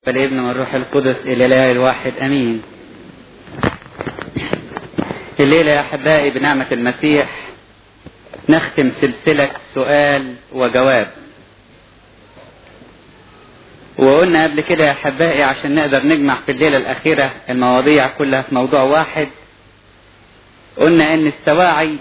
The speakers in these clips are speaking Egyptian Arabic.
فالابن والروح القدس إلى الله الواحد أمين الليلة يا أحبائي بنعمة المسيح نختم سلسلة سؤال وجواب وقلنا قبل كده يا أحبائي عشان نقدر نجمع في الليلة الأخيرة المواضيع كلها في موضوع واحد قلنا إن السواعي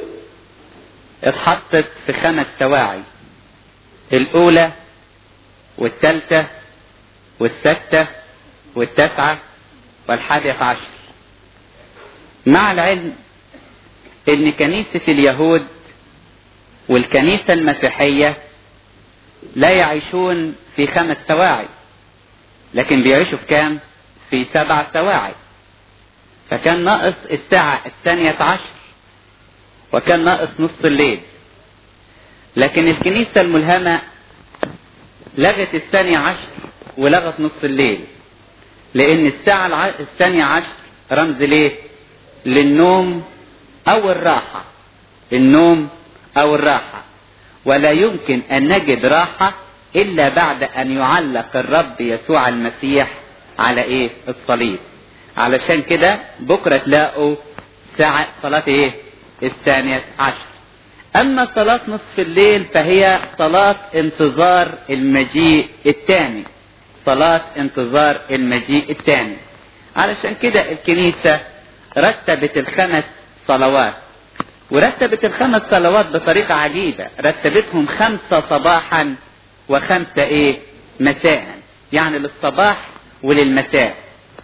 اتحطت في خمس سواعي الأولى والثالثة والستة والتاسعة والحادية عشر مع العلم ان كنيسة اليهود والكنيسة المسيحية لا يعيشون في خمس سواعي لكن بيعيشوا في كام في سبع سواعي فكان ناقص الساعة الثانية عشر وكان ناقص نص الليل لكن الكنيسة الملهمة لغت الثانية عشر ولغت نص الليل لان الساعة الثانية عشر رمز ليه للنوم او الراحة النوم او الراحة ولا يمكن ان نجد راحة الا بعد ان يعلق الرب يسوع المسيح على ايه الصليب علشان كده بكرة تلاقوا ساعة صلاة ايه الثانية عشر اما صلاة نصف الليل فهي صلاة انتظار المجيء الثاني صلاة انتظار المجيء الثاني علشان كده الكنيسة رتبت الخمس صلوات ورتبت الخمس صلوات بطريقة عجيبة رتبتهم خمسة صباحا وخمسة ايه مساء يعني للصباح وللمساء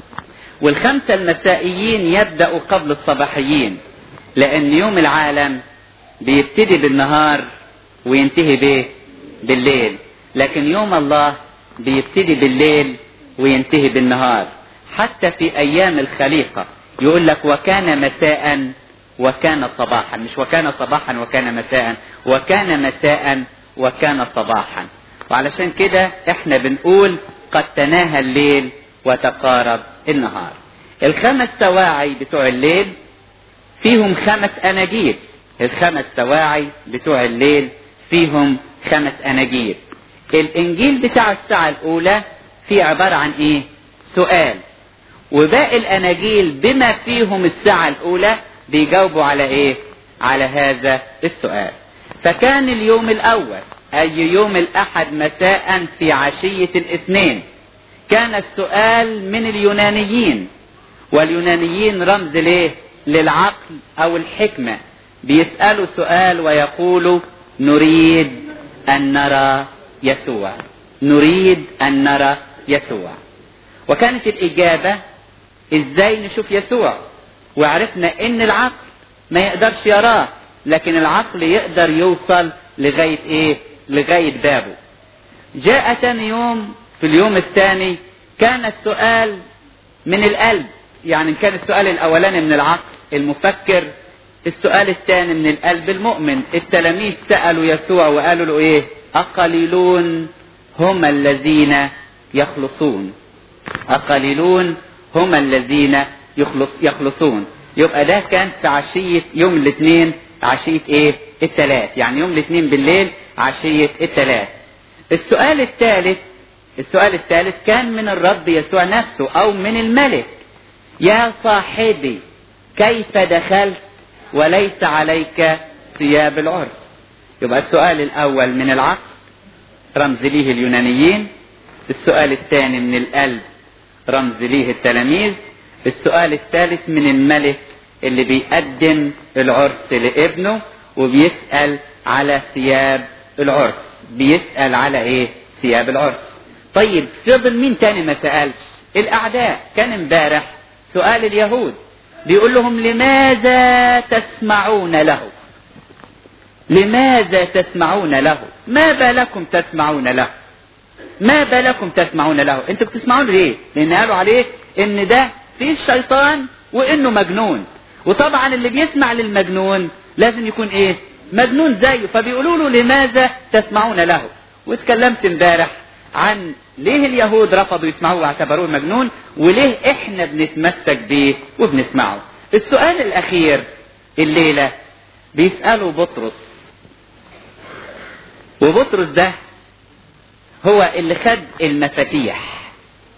والخمسة المسائيين يبدأوا قبل الصباحيين لأن يوم العالم بيبتدي بالنهار وينتهي بايه بالليل لكن يوم الله بيبتدي بالليل وينتهي بالنهار حتى في ايام الخليقة يقول لك وكان مساء وكان صباحا مش وكان صباحا وكان مساء وكان مساء وكان صباحا وعلشان كده احنا بنقول قد تناهى الليل وتقارب النهار الخمس سواعي بتوع الليل فيهم خمس اناجيل الخمس سواعي بتوع الليل فيهم خمس اناجيل الانجيل بتاع الساعة الاولى فيه عبارة عن ايه سؤال وباقي الاناجيل بما فيهم الساعة الاولى بيجاوبوا على ايه على هذا السؤال فكان اليوم الاول اي يوم الاحد مساء في عشية الاثنين كان السؤال من اليونانيين واليونانيين رمز ليه للعقل او الحكمة بيسألوا سؤال ويقولوا نريد ان نرى يسوع نريد ان نرى يسوع وكانت الاجابة ازاي نشوف يسوع وعرفنا ان العقل ما يقدرش يراه لكن العقل يقدر يوصل لغاية ايه لغاية بابه جاء ثاني يوم في اليوم الثاني كان السؤال من القلب يعني كان السؤال الاولاني من العقل المفكر السؤال الثاني من القلب المؤمن التلاميذ سألوا يسوع وقالوا له ايه أقليلون هم الذين يخلصون أقليلون هم الذين يخلص يخلصون يبقى ده كان في عشية يوم الاثنين عشية ايه الثلاث يعني يوم الاثنين بالليل عشية الثلاث السؤال الثالث السؤال الثالث كان من الرب يسوع نفسه او من الملك يا صاحبي كيف دخلت وليس عليك ثياب العرس يبقى السؤال الاول من العقل رمز ليه اليونانيين السؤال الثاني من القلب رمز ليه التلاميذ السؤال الثالث من الملك اللي بيقدم العرس لابنه وبيسأل على ثياب العرس بيسأل على ايه ثياب العرس طيب فضل مين تاني ما سألش الاعداء كان امبارح سؤال اليهود بيقول لهم لماذا تسمعون له لماذا تسمعون له ما بالكم تسمعون له ما بالكم تسمعون له انتوا بتسمعون ليه لان قالوا عليه ان ده فيه الشيطان وانه مجنون وطبعا اللي بيسمع للمجنون لازم يكون ايه مجنون زيه فبيقولوا له لماذا تسمعون له واتكلمت امبارح عن ليه اليهود رفضوا يسمعوه واعتبروه مجنون وليه احنا بنتمسك بيه وبنسمعه السؤال الاخير الليلة بيسألوا بطرس وبطرس ده هو اللي خد المفاتيح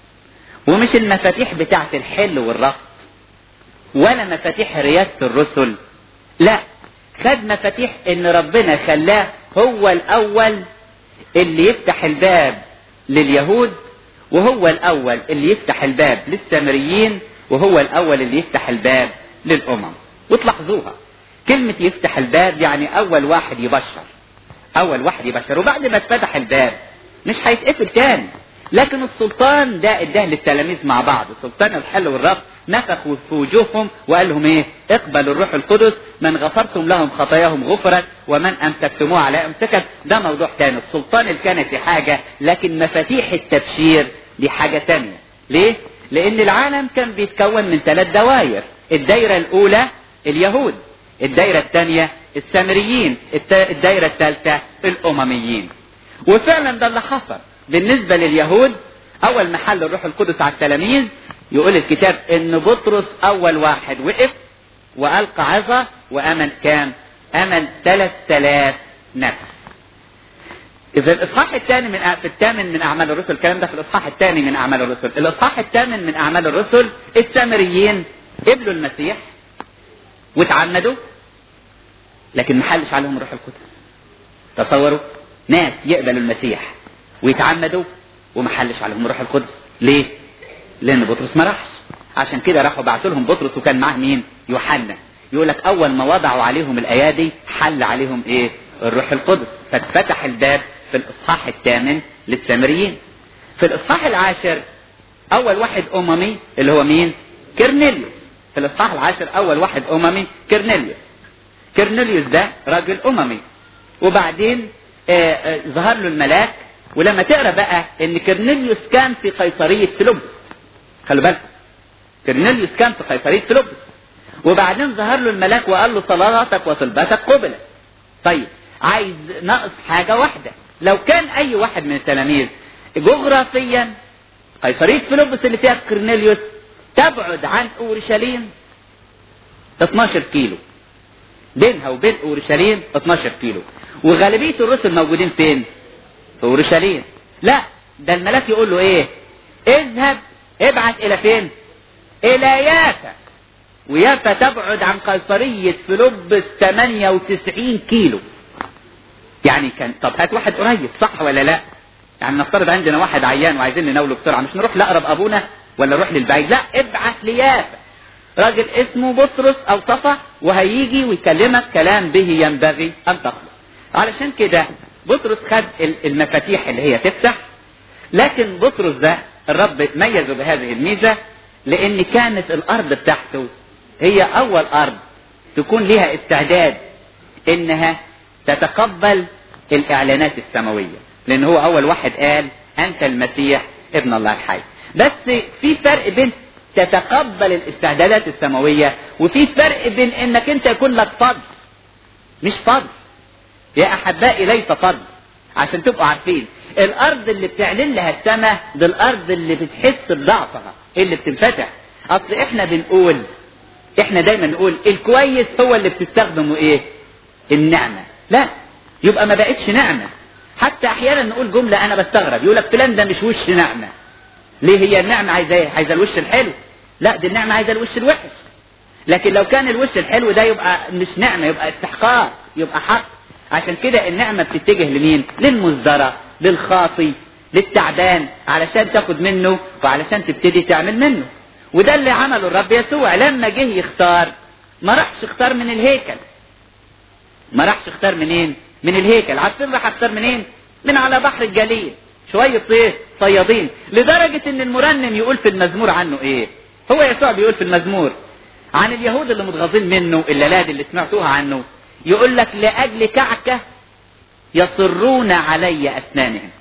ومش المفاتيح بتاعة الحل والرفض ولا مفاتيح رياسة الرسل لا خد مفاتيح ان ربنا خلاه هو الاول اللي يفتح الباب لليهود وهو الاول اللي يفتح الباب للسامريين وهو الاول اللي يفتح الباب للامم وتلاحظوها كلمة يفتح الباب يعني اول واحد يبشر اول واحد يبشر وبعد ما اتفتح الباب مش هيتقفل تاني لكن السلطان ده اداه للتلاميذ مع بعض سلطان الحل والرفض نفخوا في وجوههم وقال لهم ايه اقبلوا الروح القدس من غفرتم لهم خطاياهم غفرت ومن امسكتموه على امسكت ده موضوع تاني السلطان الكهنة حاجة لكن مفاتيح التبشير دي حاجة تانية ليه لان العالم كان بيتكون من ثلاث دوائر الدايرة الاولى اليهود الدايرة الثانية السامريين الدايرة الثالثة الامميين وفعلا ده اللي حصل بالنسبة لليهود اول ما حل الروح القدس على التلاميذ يقول الكتاب ان بطرس اول واحد وقف والقى عظة وامن كام امن 3000 نفس اذا الاصحاح الثاني من في الثامن من اعمال الرسل الكلام ده في الاصحاح الثاني من اعمال الرسل الاصحاح الثامن من اعمال الرسل السامريين قبلوا المسيح واتعمدوا لكن ما حلش عليهم الروح القدس تصوروا ناس يقبلوا المسيح ويتعمدوا وما حلش عليهم الروح القدس ليه لان بطرس ما راحش عشان كده راحوا بعثوا لهم بطرس وكان معاه مين يوحنا يقول لك اول ما وضعوا عليهم الايادي حل عليهم ايه الروح القدس فاتفتح الباب في الاصحاح الثامن للسامريين في الاصحاح العاشر اول واحد اممي اللي هو مين كرنيليوس في الاصحاح العاشر اول واحد اممي كرنيليوس كرنيليوس ده راجل اممي وبعدين آآ آآ ظهر له الملاك ولما تقرا بقى ان كرنيليوس كان في قيصريه فيلبس خلوا بالكم كرنيليوس كان في قيصريه فيلبس وبعدين ظهر له الملاك وقال له صلاتك وطلبتك قبلت طيب عايز ناقص حاجه واحده لو كان اي واحد من التلاميذ جغرافيا قيصريه فيلبس اللي فيها كرنيليوس تبعد عن اورشليم 12 كيلو بينها وبين اورشليم 12 كيلو وغالبيه الرسل موجودين فين في اورشليم لا ده الملاك يقول له ايه اذهب ابعث الى فين الى يافا ويافا تبعد عن قيصرية فيلبس 98 كيلو يعني كان طب هات واحد قريب صح ولا لا يعني نفترض عندنا واحد عيان وعايزين نناوله بسرعة مش نروح لأقرب أبونا ولا نروح للبعيد لا ابعث ليافا راجل اسمه بطرس أو صفا وهيجي ويكلمك كلام به ينبغي أن تخلص علشان كده بطرس خد المفاتيح اللي هي تفتح لكن بطرس ده الرب ميزه بهذه الميزة لأن كانت الأرض بتاعته هي أول أرض تكون لها استعداد إنها تتقبل الإعلانات السماوية لأن هو أول واحد قال أنت المسيح ابن الله الحي بس في فرق بين تتقبل الاستعدادات السماوية وفي فرق بين انك انت يكون لك فضل مش فضل يا احبائي ليس فضل عشان تبقوا عارفين الارض اللي بتعلن لها السماء دي الارض اللي بتحس بضعفها اللي بتنفتح اصل احنا بنقول احنا دايما نقول الكويس هو اللي بتستخدمه ايه النعمة لا يبقى ما بقتش نعمة حتى احيانا نقول جملة انا بستغرب يقول لك فلان ده مش وش نعمة ليه هي النعمة عايزة ايه عايزة الوش الحلو لا دي النعمة عايزة الوش الوحش لكن لو كان الوش الحلو ده يبقى مش نعمة يبقى استحقاق يبقى حق عشان كده النعمة بتتجه لمين للمزدرى للخاطي للتعبان علشان تاخد منه وعلشان تبتدي تعمل منه وده اللي عمله الرب يسوع لما جه يختار ما راحش اختار من الهيكل ما راحش اختار منين من الهيكل عارفين راح اختار منين من على بحر الجليل شوية ايه صيادين لدرجة ان المرنم يقول في المزمور عنه ايه هو يسوع بيقول في المزمور عن اليهود اللي متغاظين منه الليلات اللي سمعتوها عنه يقول لك لأجل كعكة يصرون علي أسنانهم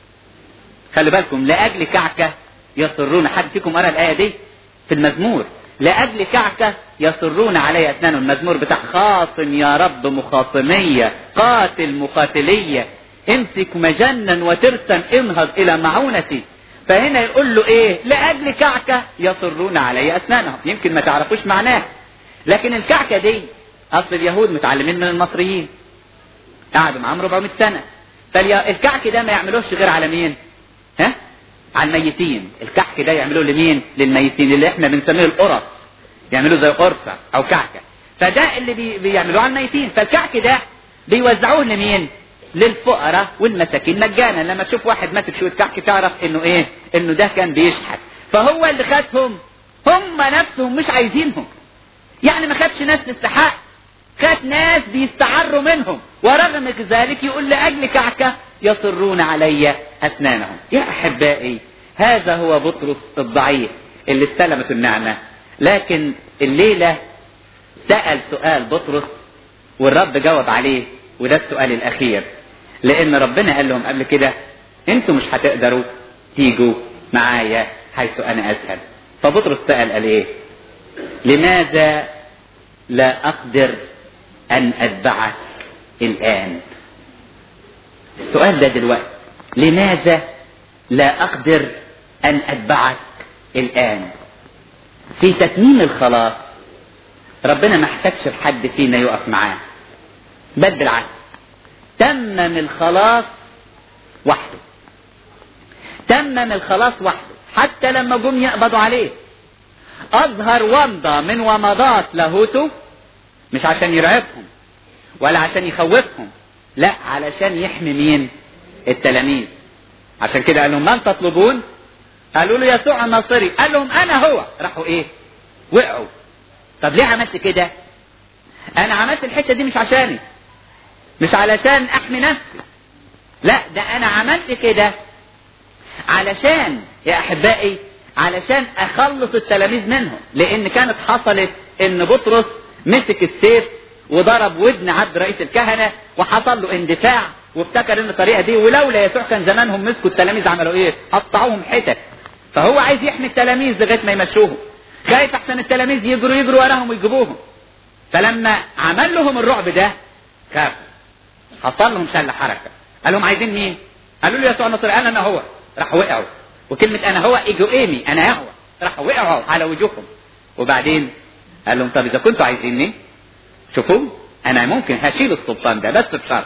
خلي بالكم لأجل كعكة يصرون حد فيكم قرأ الآية دي في المزمور لأجل كعكة يصرون علي أسنانهم المزمور بتاع خاصم يا رب مخاصمية قاتل مقاتلية امسك مجنا وترسا انهض إلى معونتي فهنا يقول له ايه لأجل كعكة يصرون علي أسنانهم يمكن ما تعرفوش معناه لكن الكعكة دي أصل اليهود متعلمين من المصريين قعدوا معاهم 400 سنة فالكعك ده ما يعملوش غير على مين ها على الميتين الكحك ده يعملوه لمين للميتين اللي احنا بنسميه القرص يعملوه زي قرصة او كعكة فده اللي بي بيعملوه على الميتين فالكعك ده بيوزعوه لمين للفقراء والمساكين مجانا لما تشوف واحد ماسك شويه كعك تعرف انه ايه انه ده كان بيشحت فهو اللي خدهم هم نفسهم مش عايزينهم يعني ما خدش ناس تستحق خد ناس بيستعروا منهم ورغم ذلك يقول لأجل كعكة يصرون علي أسنانهم يا أحبائي هذا هو بطرس الضعيف اللي استلمت النعمة لكن الليلة سأل سؤال بطرس والرب جاوب عليه وده السؤال الأخير لأن ربنا قال لهم قبل كده أنتوا مش هتقدروا تيجوا معايا حيث أنا أذهب فبطرس سأل قال إيه لماذا لا أقدر أن أتبعك الآن السؤال ده دلوقتي لماذا لا أقدر أن أتبعك الآن في تتميم الخلاص ربنا ما احتاجش لحد فينا يقف معاه بل بالعكس تمم الخلاص وحده تمم الخلاص وحده حتى لما جم يقبضوا عليه اظهر ومضة من ومضات لاهوته مش عشان يرعبهم ولا عشان يخوفهم لا علشان يحمي مين التلاميذ عشان كده قال لهم من تطلبون قالوا له يسوع الناصري قال لهم انا هو راحوا ايه وقعوا طب ليه عملت كده انا عملت الحته دي مش عشاني مش علشان احمي نفسي لا ده انا عملت كده علشان يا احبائي علشان اخلص التلاميذ منهم لان كانت حصلت ان بطرس مسك السيف وضرب ودن عبد رئيس الكهنه وحصل له اندفاع وافتكر ان الطريقه دي ولولا يسوع كان زمانهم مسكوا التلاميذ عملوا ايه؟ قطعوهم حتت فهو عايز يحمي التلاميذ لغايه ما يمشوهم خايف احسن التلاميذ يجروا يجروا وراهم ويجيبوهم فلما عمل لهم الرعب ده خافوا حصل لهم شل حركه قال لهم عايزين مين؟ قالوا له يسوع النصري قال انا هو راح وقعوا وكلمه انا هو ايجو ايمي انا هو راح وقعوا على وجوههم وبعدين قال لهم طب اذا كنتوا عايزيني شوفوا انا ممكن هشيل السلطان ده بس بشرط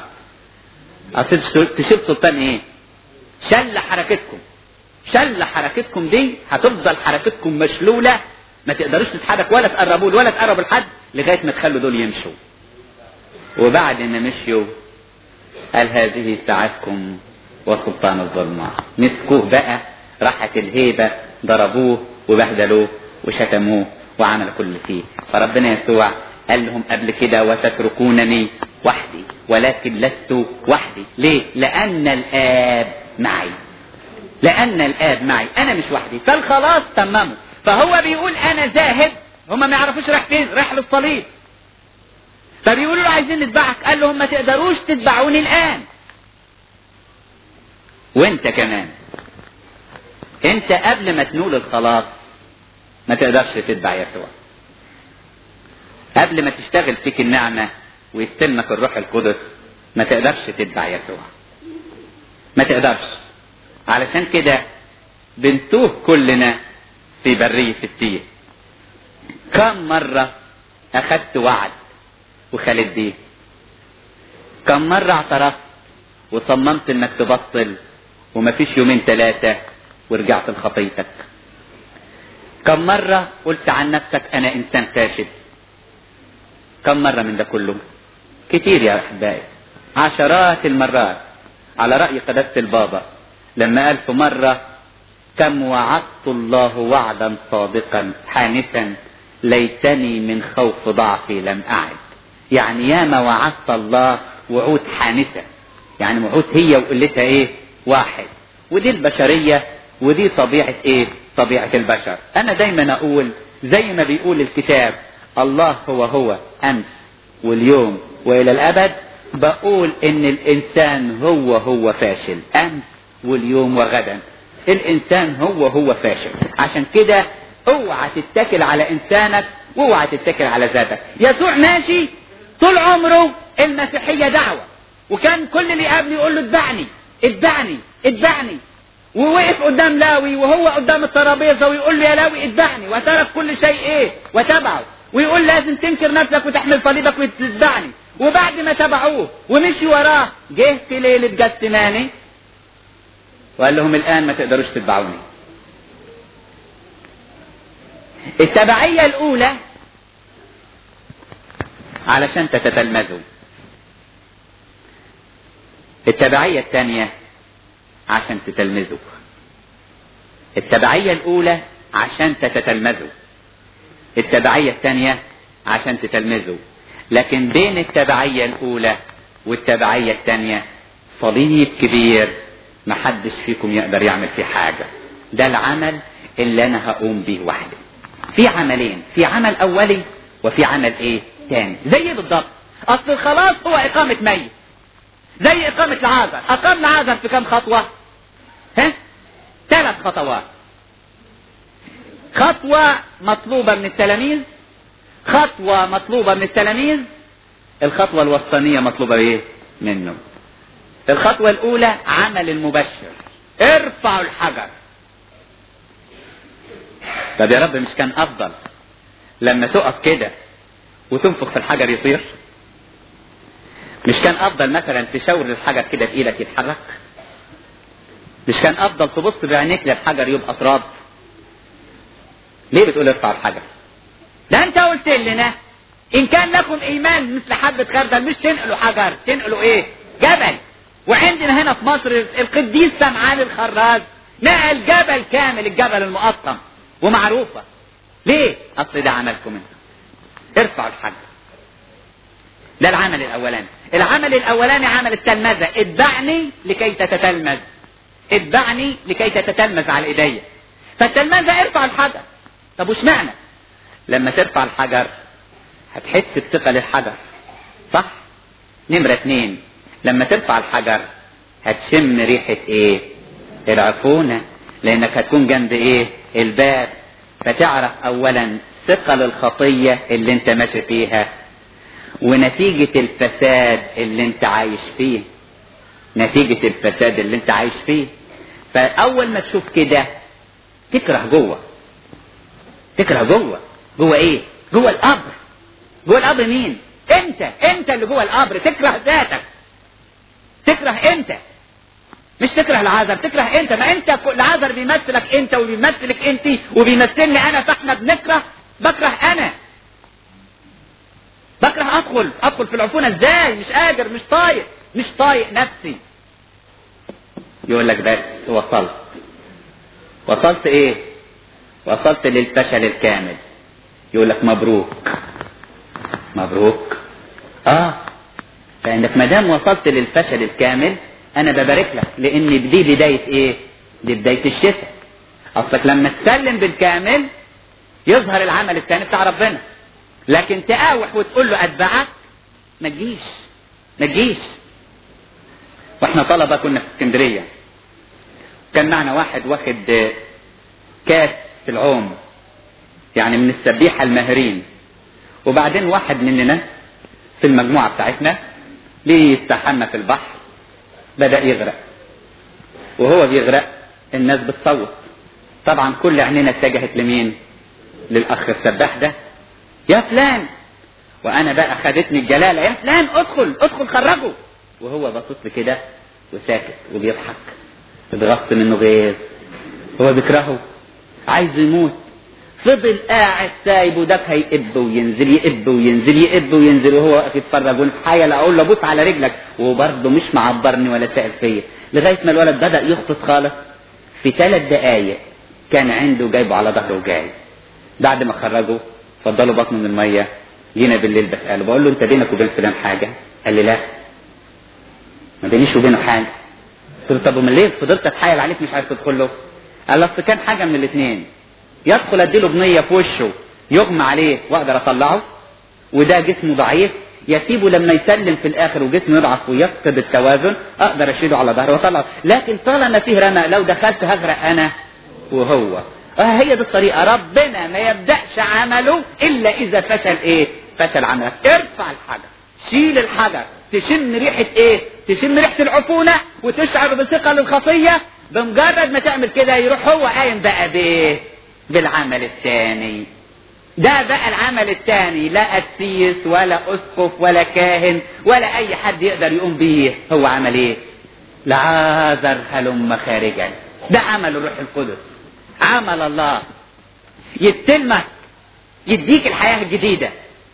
اصل تشيل سلطان ايه شل حركتكم شل حركتكم دي هتفضل حركتكم مشلولة ما تقدروش تتحرك ولا تقربوا ولا تقربوا لحد لغاية ما تخلوا دول يمشوا وبعد ما مشيوا قال هذه ساعتكم وسلطان الظلمة مسكوه بقى راحت الهيبة ضربوه وبهدلوه وشتموه وعملوا كل فيه فربنا يسوع قال لهم قبل كده وتتركونني وحدي ولكن لست وحدي ليه لأن الآب معي لأن الآب معي أنا مش وحدي فالخلاص تممه فهو بيقول أنا ذاهب هما ما يعرفوش راح فين راح للصليب فبيقولوا له عايزين نتبعك قال لهم ما تقدروش تتبعوني الآن وانت كمان انت قبل ما تنول الخلاص ما تقدرش تتبع يسوع قبل ما تشتغل فيك النعمة ويستلمك الروح القدس ما تقدرش تتبع يسوع ما تقدرش علشان كده بنتوه كلنا في برية التيه كم مرة أخدت وعد وخالد بيه كم مرة اعترفت وصممت انك تبطل ومفيش يومين ثلاثة ورجعت لخطيتك كم مرة قلت عن نفسك انا انسان فاشل كم مرة من ده كله كتير يا احبائي عشرات المرات على رأي قداسة البابا لما قال في مرة كم وعدت الله وعدا صادقا حانسا ليتني من خوف ضعفي لم أعد يعني ياما وعدت الله وعود حانسة يعني وعود هي وقلتها ايه واحد ودي البشرية ودي طبيعة ايه طبيعة البشر انا دايما اقول زي ما بيقول الكتاب الله هو هو امس واليوم والى الابد بقول ان الانسان هو هو فاشل امس واليوم وغدا الانسان هو هو فاشل عشان كده اوعى تتكل على انسانك واوعى تتكل على ذاتك يسوع ماشي طول عمره المسيحيه دعوه وكان كل اللي قبله يقول له اتبعني اتبعني اتبعني ووقف قدام لاوي وهو قدام الترابيزه ويقول له يا لاوي اتبعني وترك كل شيء ايه وتبعه ويقول لازم تنكر نفسك وتحمل صليبك وتتبعني وبعد ما تبعوه ومشي وراه جه في ليله جسماني وقال لهم الآن ما تقدروش تتبعوني التبعية الأولى علشان تتتلمذوا التبعية الثانية عشان تتلمذوا التبعية الأولى عشان تتتلمذوا التبعية الثانية عشان تتلمذوا لكن بين التبعية الأولى والتبعية الثانية صليب كبير محدش فيكم يقدر يعمل فيه حاجة ده العمل اللي أنا هقوم به وحدي في عملين في عمل أولي وفي عمل إيه تاني زي بالضبط أصل الخلاص هو إقامة ميت زي إقامة العازر أقام العازر في كم خطوة ها ثلاث خطوات خطوة مطلوبة من التلاميذ خطوة مطلوبة من التلاميذ الخطوة الوسطانية مطلوبة ايه منه الخطوة الأولى عمل المبشر ارفعوا الحجر طب يا رب مش كان أفضل لما تقف كده وتنفخ في الحجر يطير مش كان أفضل مثلا تشاور الحجر كده بإيدك يتحرك مش كان أفضل تبص بعينيك للحجر يبقى تراب ليه بتقول ارفع الحجر ده انت قلت لنا ان كان لكم ايمان مثل حبة خردل مش تنقلوا حجر تنقلوا ايه جبل وعندنا هنا في مصر القديس سمعان الخراز نقل جبل كامل الجبل المقطم ومعروفة ليه اصل ده عملكم انت ارفعوا الحجر ده العمل الاولاني العمل الاولاني عمل التلمذة اتبعني لكي تتتلمذ اتبعني لكي تتتلمذ على ايديا فالتلمذة ارفع الحجر طب وش معنى لما ترفع الحجر هتحس بثقل الحجر صح نمرة اتنين لما ترفع الحجر هتشم ريحة ايه العفونة لانك هتكون جنب ايه الباب فتعرف اولا ثقل الخطية اللي انت ماشي فيها ونتيجة الفساد اللي انت عايش فيه نتيجة الفساد اللي انت عايش فيه فاول ما تشوف كده تكره جوه تكره جوه جوه ايه جوه القبر جوه القبر مين انت انت اللي جوه القبر تكره ذاتك تكره انت مش تكره العذر تكره انت ما انت العذر بيمثلك انت وبيمثلك انت وبيمثلني انا فاحنا بنكره بكره انا بكره ادخل ادخل في العفونه ازاي مش قادر مش طايق مش طايق نفسي يقول لك بس وصلت وصلت ايه وصلت للفشل الكامل يقول لك مبروك مبروك اه فانك ما دام وصلت للفشل الكامل انا ببارك لك لان دي بدايه ايه دي بدايه الشفاء اصلك لما تسلم بالكامل يظهر العمل الثاني بتاع ربنا لكن تقاوح وتقول له اتبعك ما تجيش ما تجيش واحنا طلبه كنا في اسكندريه كان معنا واحد واخد كاس في العوم يعني من السبيحة الماهرين وبعدين واحد مننا في المجموعة بتاعتنا ليه يستحمى في البحر بدأ يغرق وهو بيغرق الناس بتصوت طبعا كل عينينا اتجهت لمين للأخ السباح ده يا فلان وأنا بقى خدتني الجلالة يا فلان ادخل ادخل خرجه وهو باصص لي كده وساكت وبيضحك اتغص منه غيظ هو بيكرهه عايز يموت فضل قاعد سايب وده هيقب وينزل يقب وينزل يقب وينزل وهو واقف يتفرج ونحايل اقول له بص على رجلك وبرضه مش معبرني ولا سائل فيا لغايه ما الولد بدا يخطط خالص في ثلاث دقايق كان عنده جايبه على ظهره وجاي بعد ما خرجه فضلوا بطنه من الميه جينا بالليل بساله بقول له انت بينك وبين فلان حاجه قال لي لا ما بينيش وبينه حاجه قلت له طب ومن ليه فضلت اتحايل عليك مش عايز تدخل له قال اصل كان حاجه من الاثنين يدخل اديله بنيه في وشه يغمى عليه واقدر اطلعه وده جسمه ضعيف يسيبه لما يسلم في الاخر وجسمه يضعف ويفقد التوازن اقدر اشيله على ظهره واطلعه لكن طالما فيه رمى لو دخلت هغرق انا وهو اه هي دي الطريقه ربنا ما يبداش عمله الا اذا فشل ايه فشل عملك ارفع الحجر شيل الحجر تشم ريحه ايه تشم ريحه العفونه وتشعر بثقل الخطيه بمجرد ما تعمل كده يروح هو قايم بقى بايه بالعمل الثاني ده بقى العمل الثاني لا قسيس ولا اسقف ولا كاهن ولا اي حد يقدر يقوم بيه هو عمل ايه لعازر هلم خارجا ده عمل الروح القدس عمل الله يستلمك يديك الحياة الجديدة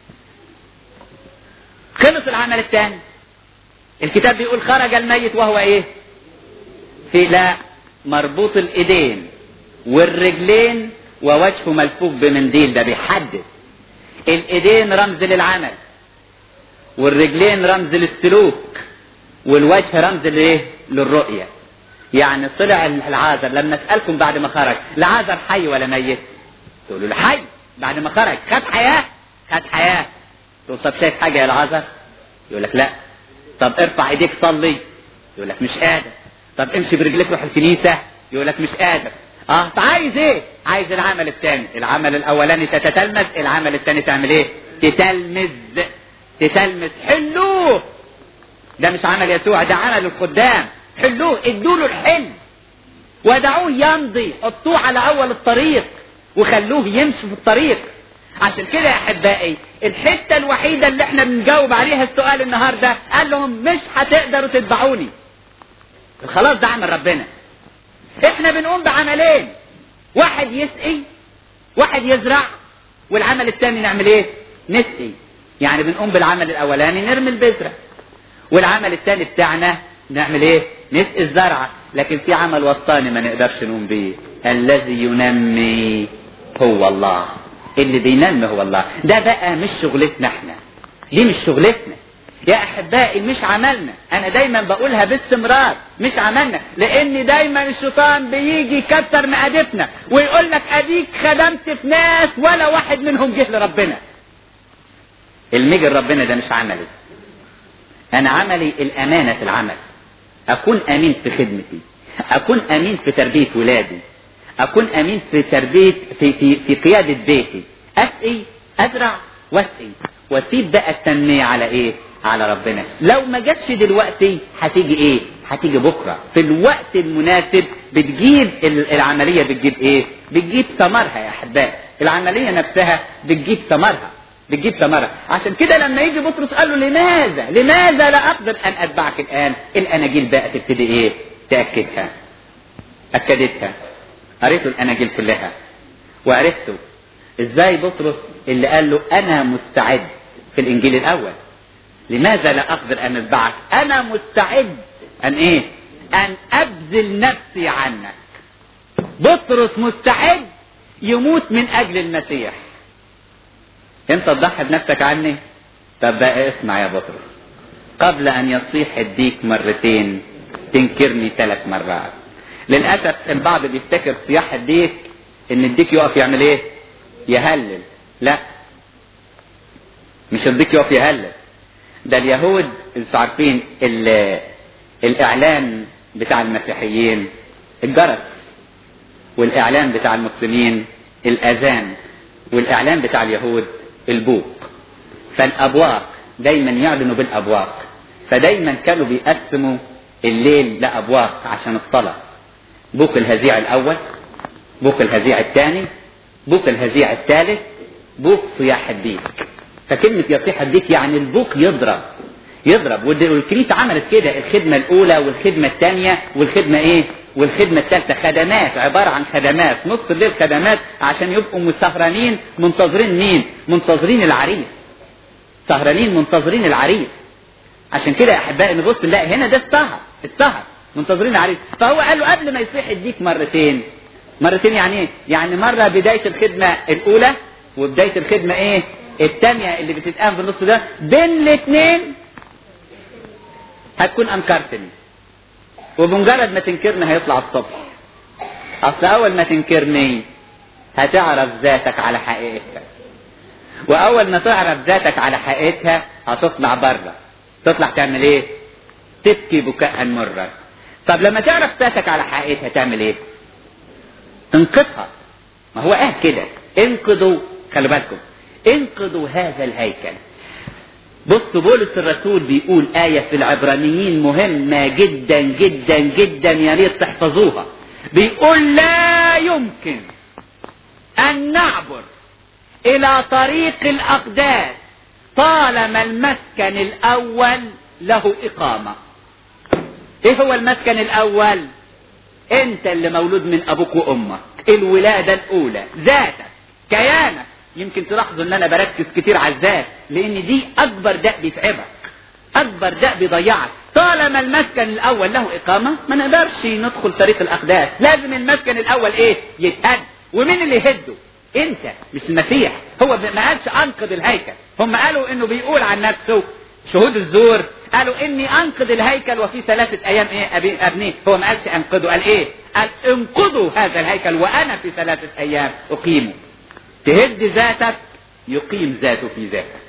خلص العمل الثاني الكتاب بيقول خرج الميت وهو ايه في لا مربوط الايدين والرجلين ووجهه ملفوف بمنديل ده بيحدد الايدين رمز للعمل والرجلين رمز للسلوك والوجه رمز لايه للرؤيه يعني طلع العازر لما اسالكم بعد ما خرج العازر حي ولا ميت تقولوا له حي بعد ما خرج خد حياه خد حياه تقول طب شايف حاجه يا العازر يقول لك لا طب ارفع ايديك صلي يقول لك مش قادر طب امشي برجليك روح الكنيسه يقول لك مش قادر اه عايز ايه عايز العمل الثاني العمل الاولاني تتتلمذ العمل الثاني تعمل ايه تتلمذ تتلمذ حلوه ده مش عمل يسوع ده عمل الخدام حلوه ادوا له الحلم ودعوه يمضي حطوه على اول الطريق وخلوه يمشي في الطريق عشان كده يا احبائي الحته الوحيده اللي احنا بنجاوب عليها السؤال النهارده قال لهم مش هتقدروا تتبعوني خلاص ده عمل ربنا احنا بنقوم بعملين واحد يسقي واحد يزرع والعمل الثاني نعمل ايه نسقي يعني بنقوم بالعمل الاولاني نرمي البذره والعمل الثاني بتاعنا نعمل ايه نسقي الزرعه لكن في عمل وسطاني ما نقدرش نقوم بيه الذي ينمي هو الله اللي بينمي هو الله ده بقى مش شغلتنا احنا دي مش شغلتنا يا احبائي مش عملنا انا دايما بقولها باستمرار مش عملنا لان دايما الشيطان بيجي يكتر مقادفنا ويقول لك اديك خدمت في ناس ولا واحد منهم جه لربنا المجي ربنا ده مش عملي انا عملي الامانه في العمل اكون امين في خدمتي اكون امين في تربيه ولادي اكون امين في تربيه في في, في قياده بيتي اسقي ازرع واسقي واسيب بقى التنميه على ايه على ربنا لو ما جاتش دلوقتي هتيجي ايه هتيجي بكره في الوقت المناسب بتجيب العمليه بتجيب ايه بتجيب ثمرها يا احبائي العمليه نفسها بتجيب ثمرها بتجيب ثمرها عشان كده لما يجي بطرس قال له لماذا لماذا لا اقدر ان اتبعك الان الاناجيل بقى تبتدي ايه تاكدها اكدتها قريت الاناجيل كلها وعرفته ازاي بطرس اللي قال له انا مستعد في الانجيل الاول لماذا لا اقدر ان اتبعك انا مستعد ان ايه ان ابذل نفسي عنك بطرس مستعد يموت من اجل المسيح انت تضحي بنفسك عني طب بقى اسمع يا بطرس قبل ان يصيح الديك مرتين تنكرني ثلاث مرات للاسف البعض بيفتكر صياح الديك ان الديك يقف يعمل ايه يهلل لا مش الديك يقف يهلل ده اليهود انتوا عارفين الاعلان بتاع المسيحيين الجرس والاعلان بتاع المسلمين الاذان والاعلان بتاع اليهود البوق فالابواق دايما يعلنوا بالابواق فدايما كانوا بيقسموا الليل لابواق عشان الصلاه بوق الهزيع الاول بوق الهزيع الثاني بوق الهزيع الثالث بوق صياح الديك فكلمة يصيح الديك يعني البوق يضرب يضرب والكنيسة عملت كده الخدمة الأولى والخدمة الثانية والخدمة إيه؟ والخدمة الثالثة خدمات عبارة عن خدمات نص الليل خدمات عشان يبقوا مسهرانين منتظرين مين؟ منتظرين العريس سهرانين منتظرين العريس عشان كده يا أحبائي نبص نلاقي هنا ده السهر السهر منتظرين العريس فهو قال له قبل ما يصيح الديك مرتين مرتين يعني ايه؟ يعني مرة بداية الخدمة الأولى وبداية الخدمة ايه؟ الثانية اللي بتتقام في النص ده بين الاثنين هتكون أنكرتني وبمجرد ما تنكرني هيطلع الصبح أصل أول ما تنكرني هتعرف ذاتك على حقيقتها وأول ما تعرف ذاتك على حقيقتها هتطلع بره تطلع تعمل إيه؟ تبكي بكاء مرا طب لما تعرف ذاتك على حقيقتها تعمل إيه؟ انقذها ما هو قال كده انقذوا خلي بالكم انقذوا هذا الهيكل بص بولس الرسول بيقول آية في العبرانيين مهمة جدا جدا جدا يا ريت تحفظوها بيقول لا يمكن أن نعبر إلى طريق الأقداس طالما المسكن الأول له إقامة ايه هو المسكن الاول انت اللي مولود من ابوك وامك الولادة الاولى ذاتك كيانك يمكن تلاحظوا ان انا بركز كتير على الذات لان دي اكبر داء بيتعبك اكبر داء بيضيعك طالما المسكن الاول له اقامة ما نقدرش ندخل طريق الاقداس لازم المسكن الاول ايه يتهد ومين اللي يهده انت مش المسيح هو ما قالش انقذ الهيكل هم قالوا انه بيقول عن نفسه شهود الزور قالوا اني انقذ الهيكل وفي ثلاثة ايام ايه ابنيه هو ما قالش انقذه قال ايه قال انقذوا هذا الهيكل وانا في ثلاثة ايام اقيمه تهد ذاتك يقيم ذاته في ذاتك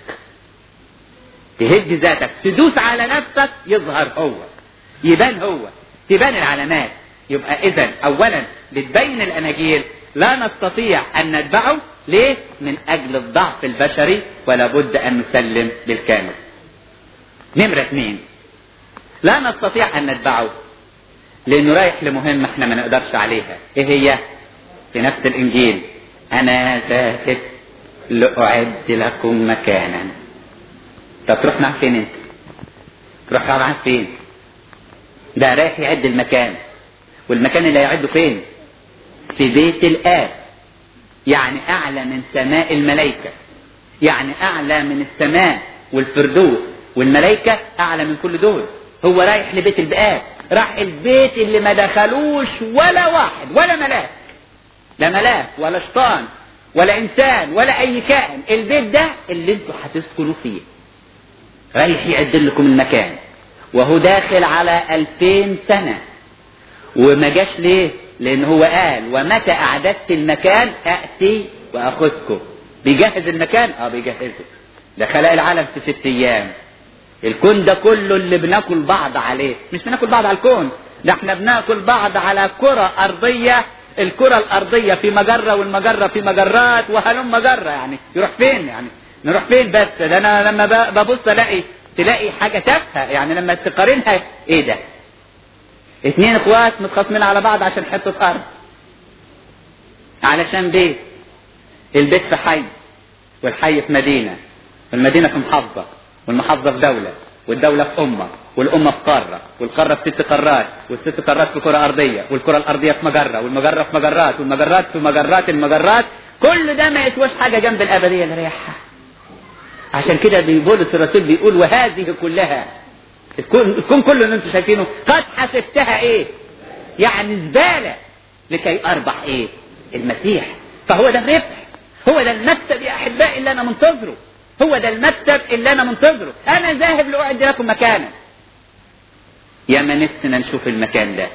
تهد ذاتك تدوس على نفسك يظهر هو يبان هو تبان العلامات يبقى اذا اولا بتبين الاناجيل لا نستطيع ان نتبعه ليه من اجل الضعف البشري ولا بد ان نسلم للكامل نمرة اثنين لا نستطيع ان نتبعه لانه رايح لمهمة احنا ما نقدرش عليها ايه هي في نفس الانجيل انا ذاهب لاعد لكم مكانا طب تروح معاه فين انت تروح معاه فين ده رايح يعد المكان والمكان اللي هيعده فين في بيت الآب يعني أعلى من سماء الملائكة يعني أعلى من السماء والفردوس والملائكة أعلى من كل دول هو رايح لبيت الآب راح البيت اللي ما دخلوش ولا واحد ولا ملاك لا ملاك ولا شيطان ولا إنسان ولا أي كائن البيت ده اللي انتوا هتسكنوا فيه رايح يعد لكم المكان وهو داخل على ألفين سنة وما جاش ليه لان هو قال ومتى اعددت المكان اتي واخذكم بيجهز المكان اه بيجهزه ده خلق العالم في ست ايام الكون ده كله اللي بناكل بعض عليه مش بناكل بعض على الكون ده احنا بناكل بعض على كرة ارضية الكرة الارضية في مجرة والمجرة في مجرات وهلم مجرة يعني يروح فين يعني نروح فين بس ده انا لما ببص الاقي تلاقي حاجة تافهة يعني لما تقارنها ايه ده اتنين اخوات متخاصمين على بعض عشان حتة ارض علشان بيت البيت في حي والحي في مدينة والمدينة في محافظة والمحافظة في دولة والدولة في أمة والأمة في قارة والقارة في ست قارات والست قارات في كرة أرضية والكرة الأرضية في مجرة والمجرة في مجرات والمجرات في مجرات المجرات كل ده ما يسواش حاجة جنب الأبدية اللي ريحها عشان كده بولس الرسول بيقول وهذه كلها الكون, الكون كله اللي انتم شايفينه قد حسبتها ايه يعني زبالة لكي اربح ايه المسيح فهو ده الربح هو ده المكسب يا احبائي اللي انا منتظره هو ده المكسب اللي انا منتظره انا ذاهب لاعد لكم مكانا يا ما نفسنا نشوف المكان ده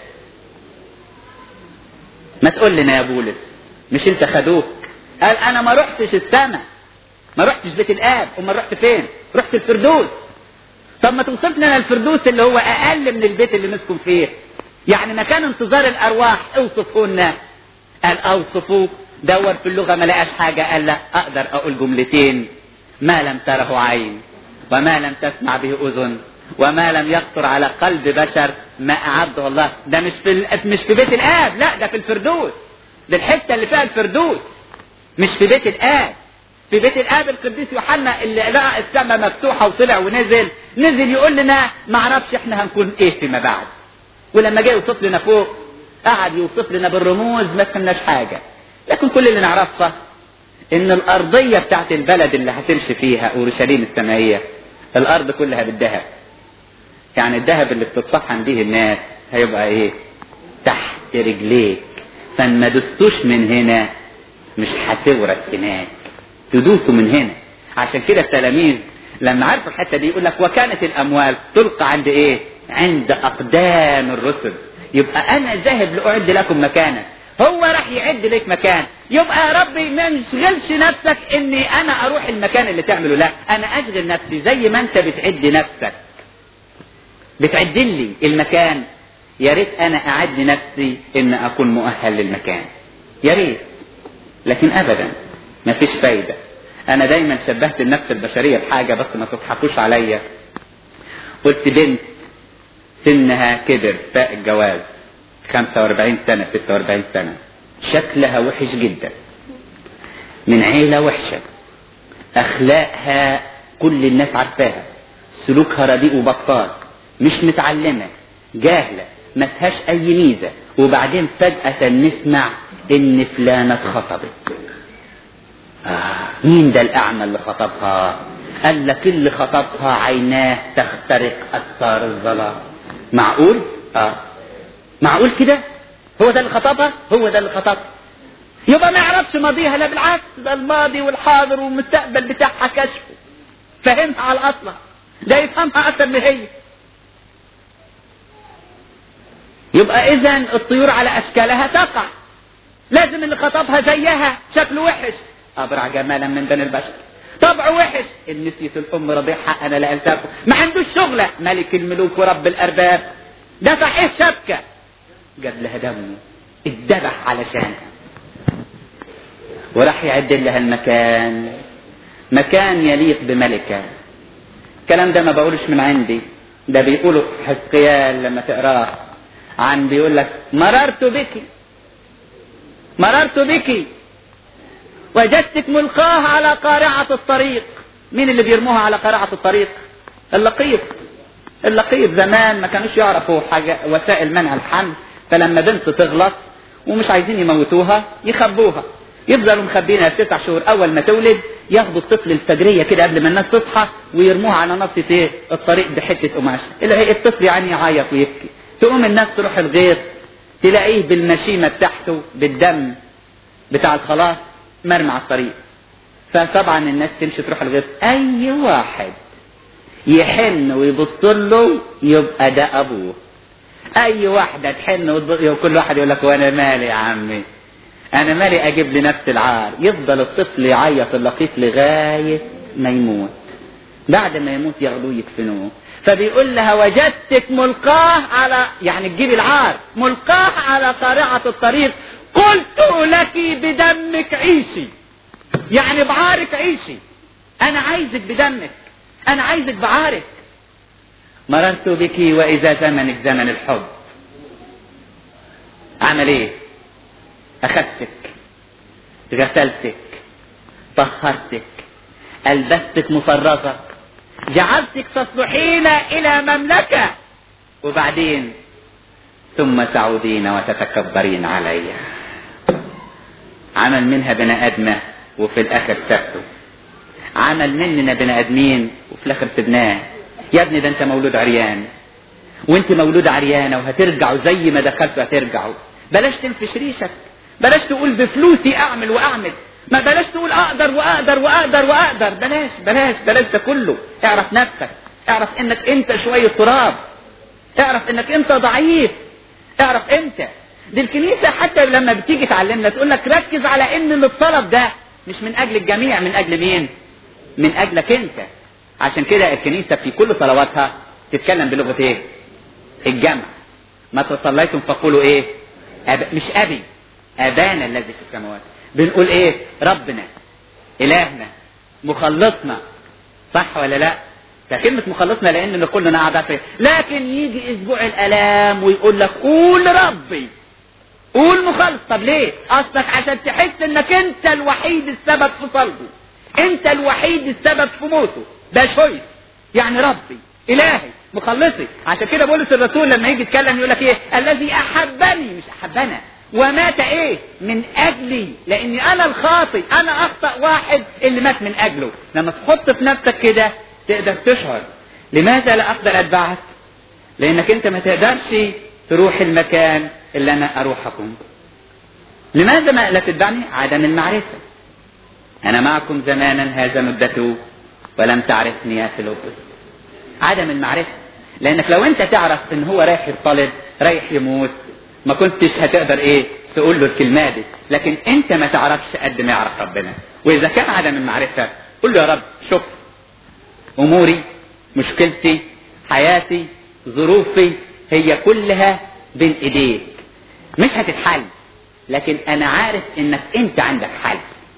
ما تقول لنا يا بولس مش انت خدوك قال انا ما رحتش السماء ما رحتش بيت الاب امال رحت فين رحت الفردوس طب ما توصف لنا الفردوس اللي هو اقل من البيت اللي نسكن فيه يعني مكان انتظار الارواح اوصفه لنا قال اوصفوه دور في اللغة ما لقاش حاجة قال لا اقدر اقول جملتين ما لم تره عين وما لم تسمع به اذن وما لم يخطر على قلب بشر ما اعده الله ده مش في مش في بيت الاب لا ده في الفردوس ده الحته اللي فيها الفردوس مش في بيت الاب في بيت الاب القديس يوحنا اللي لقى السماء مفتوحه وطلع ونزل نزل يقول لنا ما اعرفش احنا هنكون ايه فيما بعد ولما جاي يوصف لنا فوق قعد يوصف لنا بالرموز ما فهمناش حاجه لكن كل اللي نعرفه ان الارضيه بتاعت البلد اللي هتمشي فيها اورشليم السمائيه الارض كلها بالذهب يعني الذهب اللي بتتصحن به الناس هيبقى ايه تحت رجليك فما دستوش من هنا مش هتورث هناك تدوسوا من هنا عشان كده التلاميذ لما عرفوا الحته دي يقول لك وكانت الاموال تلقى عند ايه عند اقدام الرسل يبقى انا ذاهب لاعد لكم مكانا هو راح يعد لك مكان يبقى يا ربي ما نشغلش نفسك اني انا اروح المكان اللي تعمله لا انا اشغل نفسي زي ما انت بتعد نفسك بتعد لي المكان يا ريت انا اعد نفسي ان اكون مؤهل للمكان يا ريت لكن ابدا ما فيش فايدة انا دايما شبهت النفس البشرية بحاجة بس ما تضحكوش عليا قلت بنت سنها كبر فاق الجواز 45 سنة 46 سنة شكلها وحش جدا من عيلة وحشة اخلاقها كل الناس عارفاها سلوكها رديء وبطال مش متعلمة جاهلة ما فيهاش اي ميزة وبعدين فجأة نسمع ان فلانة اتخطبت آه مين ده الاعمى اللي خطبها قال لك اللي خطبها عيناه تخترق اثار الظلام معقول اه معقول كده هو ده اللي خطبها هو ده اللي خطبها يبقى ما يعرفش ماضيها لا بالعكس ده الماضي والحاضر والمستقبل بتاعها كشفه فهمها على اصلها ده يفهمها اكتر من هي يبقى اذا الطيور على اشكالها تقع لازم اللي خطبها زيها شكله وحش ابرع جمالا من بني البشر طبعه وحش ان نسيت الام رضيعها انا لا انساكم ما عندوش شغله ملك الملوك ورب الارباب ده صحيح شبكه جاب لها دمه اتذبح علشانها وراح يعد لها المكان مكان يليق بملكة الكلام ده ما بقولش من عندي ده بيقوله في حزقيال لما تقراه عن بيقول لك مررت بك مررت بك وجدتك ملقاه على قارعة الطريق مين اللي بيرموها على قارعة الطريق اللقيط اللقيط زمان ما كانوش يعرفوا حاجة وسائل منع الحمل فلما بنت تغلط ومش عايزين يموتوها يخبوها يفضلوا مخبينها تسع شهور اول ما تولد ياخدوا الطفل الفجريه كده قبل ما الناس تصحى ويرموها على نصة ايه الطريق بحته قماش اللي الطفل يعني يعيط ويبكي تقوم الناس تروح الغيط تلاقيه بالمشيمه بتاعته بالدم بتاع الخلاص مرمى على الطريق فطبعا الناس تمشي تروح الغيط اي واحد يحن ويبص له يبقى ده ابوه اي واحده تحن وكل واحد يقول لك وانا مالي يا عمي انا مالي اجيب لنفسي العار يفضل الطفل يعيط اللقيط لغايه ما يموت بعد ما يموت ياخدوه يدفنوه فبيقول لها وجدتك ملقاه على يعني تجيب العار ملقاه على قارعة الطريق قلت لك بدمك عيشي يعني بعارك عيشي انا عايزك بدمك انا عايزك بعارك مررت بك واذا زمنك زمن الحب عمل ايه اخذتك غسلتك طهرتك البستك مفرزة جعلتك تصلحين الى مملكة وبعدين ثم تعودين وتتكبرين علي عمل منها بني ادمة وفي الاخر سبته عمل مننا بني ادمين وفي الاخر سبناه يا ابني ده انت مولود عريان وانت مولود عريانة وهترجعوا زي ما دخلتوا هترجعوا بلاش تنفش ريشك بلاش تقول بفلوسي اعمل واعمل ما بلاش تقول اقدر واقدر واقدر واقدر بلاش بلاش بلاش ده كله اعرف نفسك اعرف انك انت شوية تراب اعرف انك انت ضعيف اعرف انت دي الكنيسة حتى لما بتيجي تعلمنا تقول لك ركز على ان اللي الطلب ده مش من اجل الجميع من اجل مين من اجلك انت عشان كده الكنيسة في كل صلواتها تتكلم بلغة ايه الجمع ما تصليتم فقولوا ايه أب... مش ابي ابانا الذي في السماوات بنقول ايه ربنا الهنا مخلصنا صح ولا لا ده كلمة مخلصنا لان كلنا اعضاء فيه لكن يجي اسبوع الالام ويقول لك قول ربي قول مخلص طب ليه اصلك عشان تحس انك انت الوحيد السبب في صلبه انت الوحيد السبب في موته ده شويس يعني ربي الهي مخلصي عشان كده بولس الرسول لما يجي يتكلم يقول لك ايه الذي احبني مش احبنا ومات ايه من اجلي لاني انا الخاطئ انا اخطأ واحد اللي مات من اجله لما تحط في نفسك كده تقدر تشعر لماذا لا اقدر اتبعك لانك انت ما تقدرش تروح المكان اللي انا اروحكم لماذا ما لا تتبعني عدم المعرفة انا معكم زمانا هذا مدته ولم تعرفني يا فيلبس عدم المعرفة لانك لو انت تعرف ان هو رايح يطلب رايح يموت ما كنتش هتقدر ايه تقول له الكلمة دي لكن انت ما تعرفش قد ما يعرف ربنا واذا كان عدم المعرفة قل له يا رب شوف اموري مشكلتي حياتي ظروفي هي كلها بين ايديك مش هتتحل لكن انا عارف انك انت عندك حل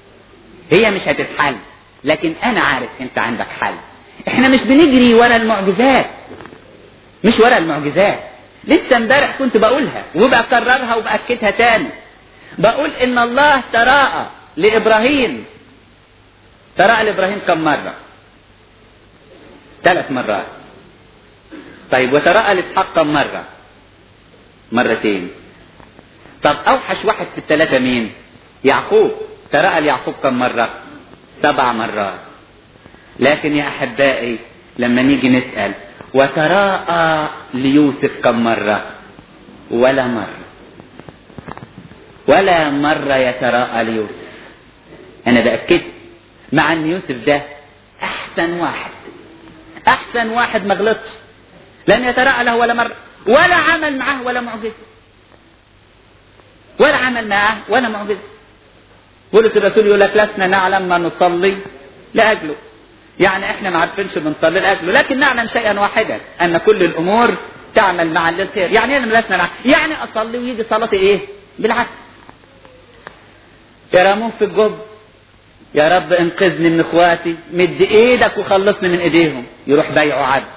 هي مش هتتحل لكن انا عارف انت عندك حل احنا مش بنجري ورا المعجزات مش ورا المعجزات لسه امبارح كنت بقولها وبكررها وبأكدها تاني بقول ان الله تراءى لابراهيم تراءى لابراهيم كم مرة ثلاث مرات طيب وتراءى لاسحاق كم مرة مرتين طب اوحش واحد في الثلاثة مين يعقوب ترأى ليعقوب كم مرة سبع مرات لكن يا احبائي لما نيجي نسأل وتراءى ليوسف كم مرة ولا مرة ولا مرة يتراءى ليوسف انا بأكد مع ان يوسف ده احسن واحد احسن واحد ما غلطش لم يتراءى له ولا مرة ولا عمل معه ولا معجزة ولا عمل معه ولا معجزة بولس الرسول يقول لك لسنا نعلم ما نصلي لأجله يعني احنا ما عارفينش بنصلي لاجله لكن نعلم شيئا واحدا ان كل الامور تعمل مع للخير يعني ايه لسنا نعلم يعني اصلي ويجي صلاتي ايه بالعكس يرموه في الجب يا رب انقذني من اخواتي مد ايدك وخلصني من ايديهم يروح بايعه عبد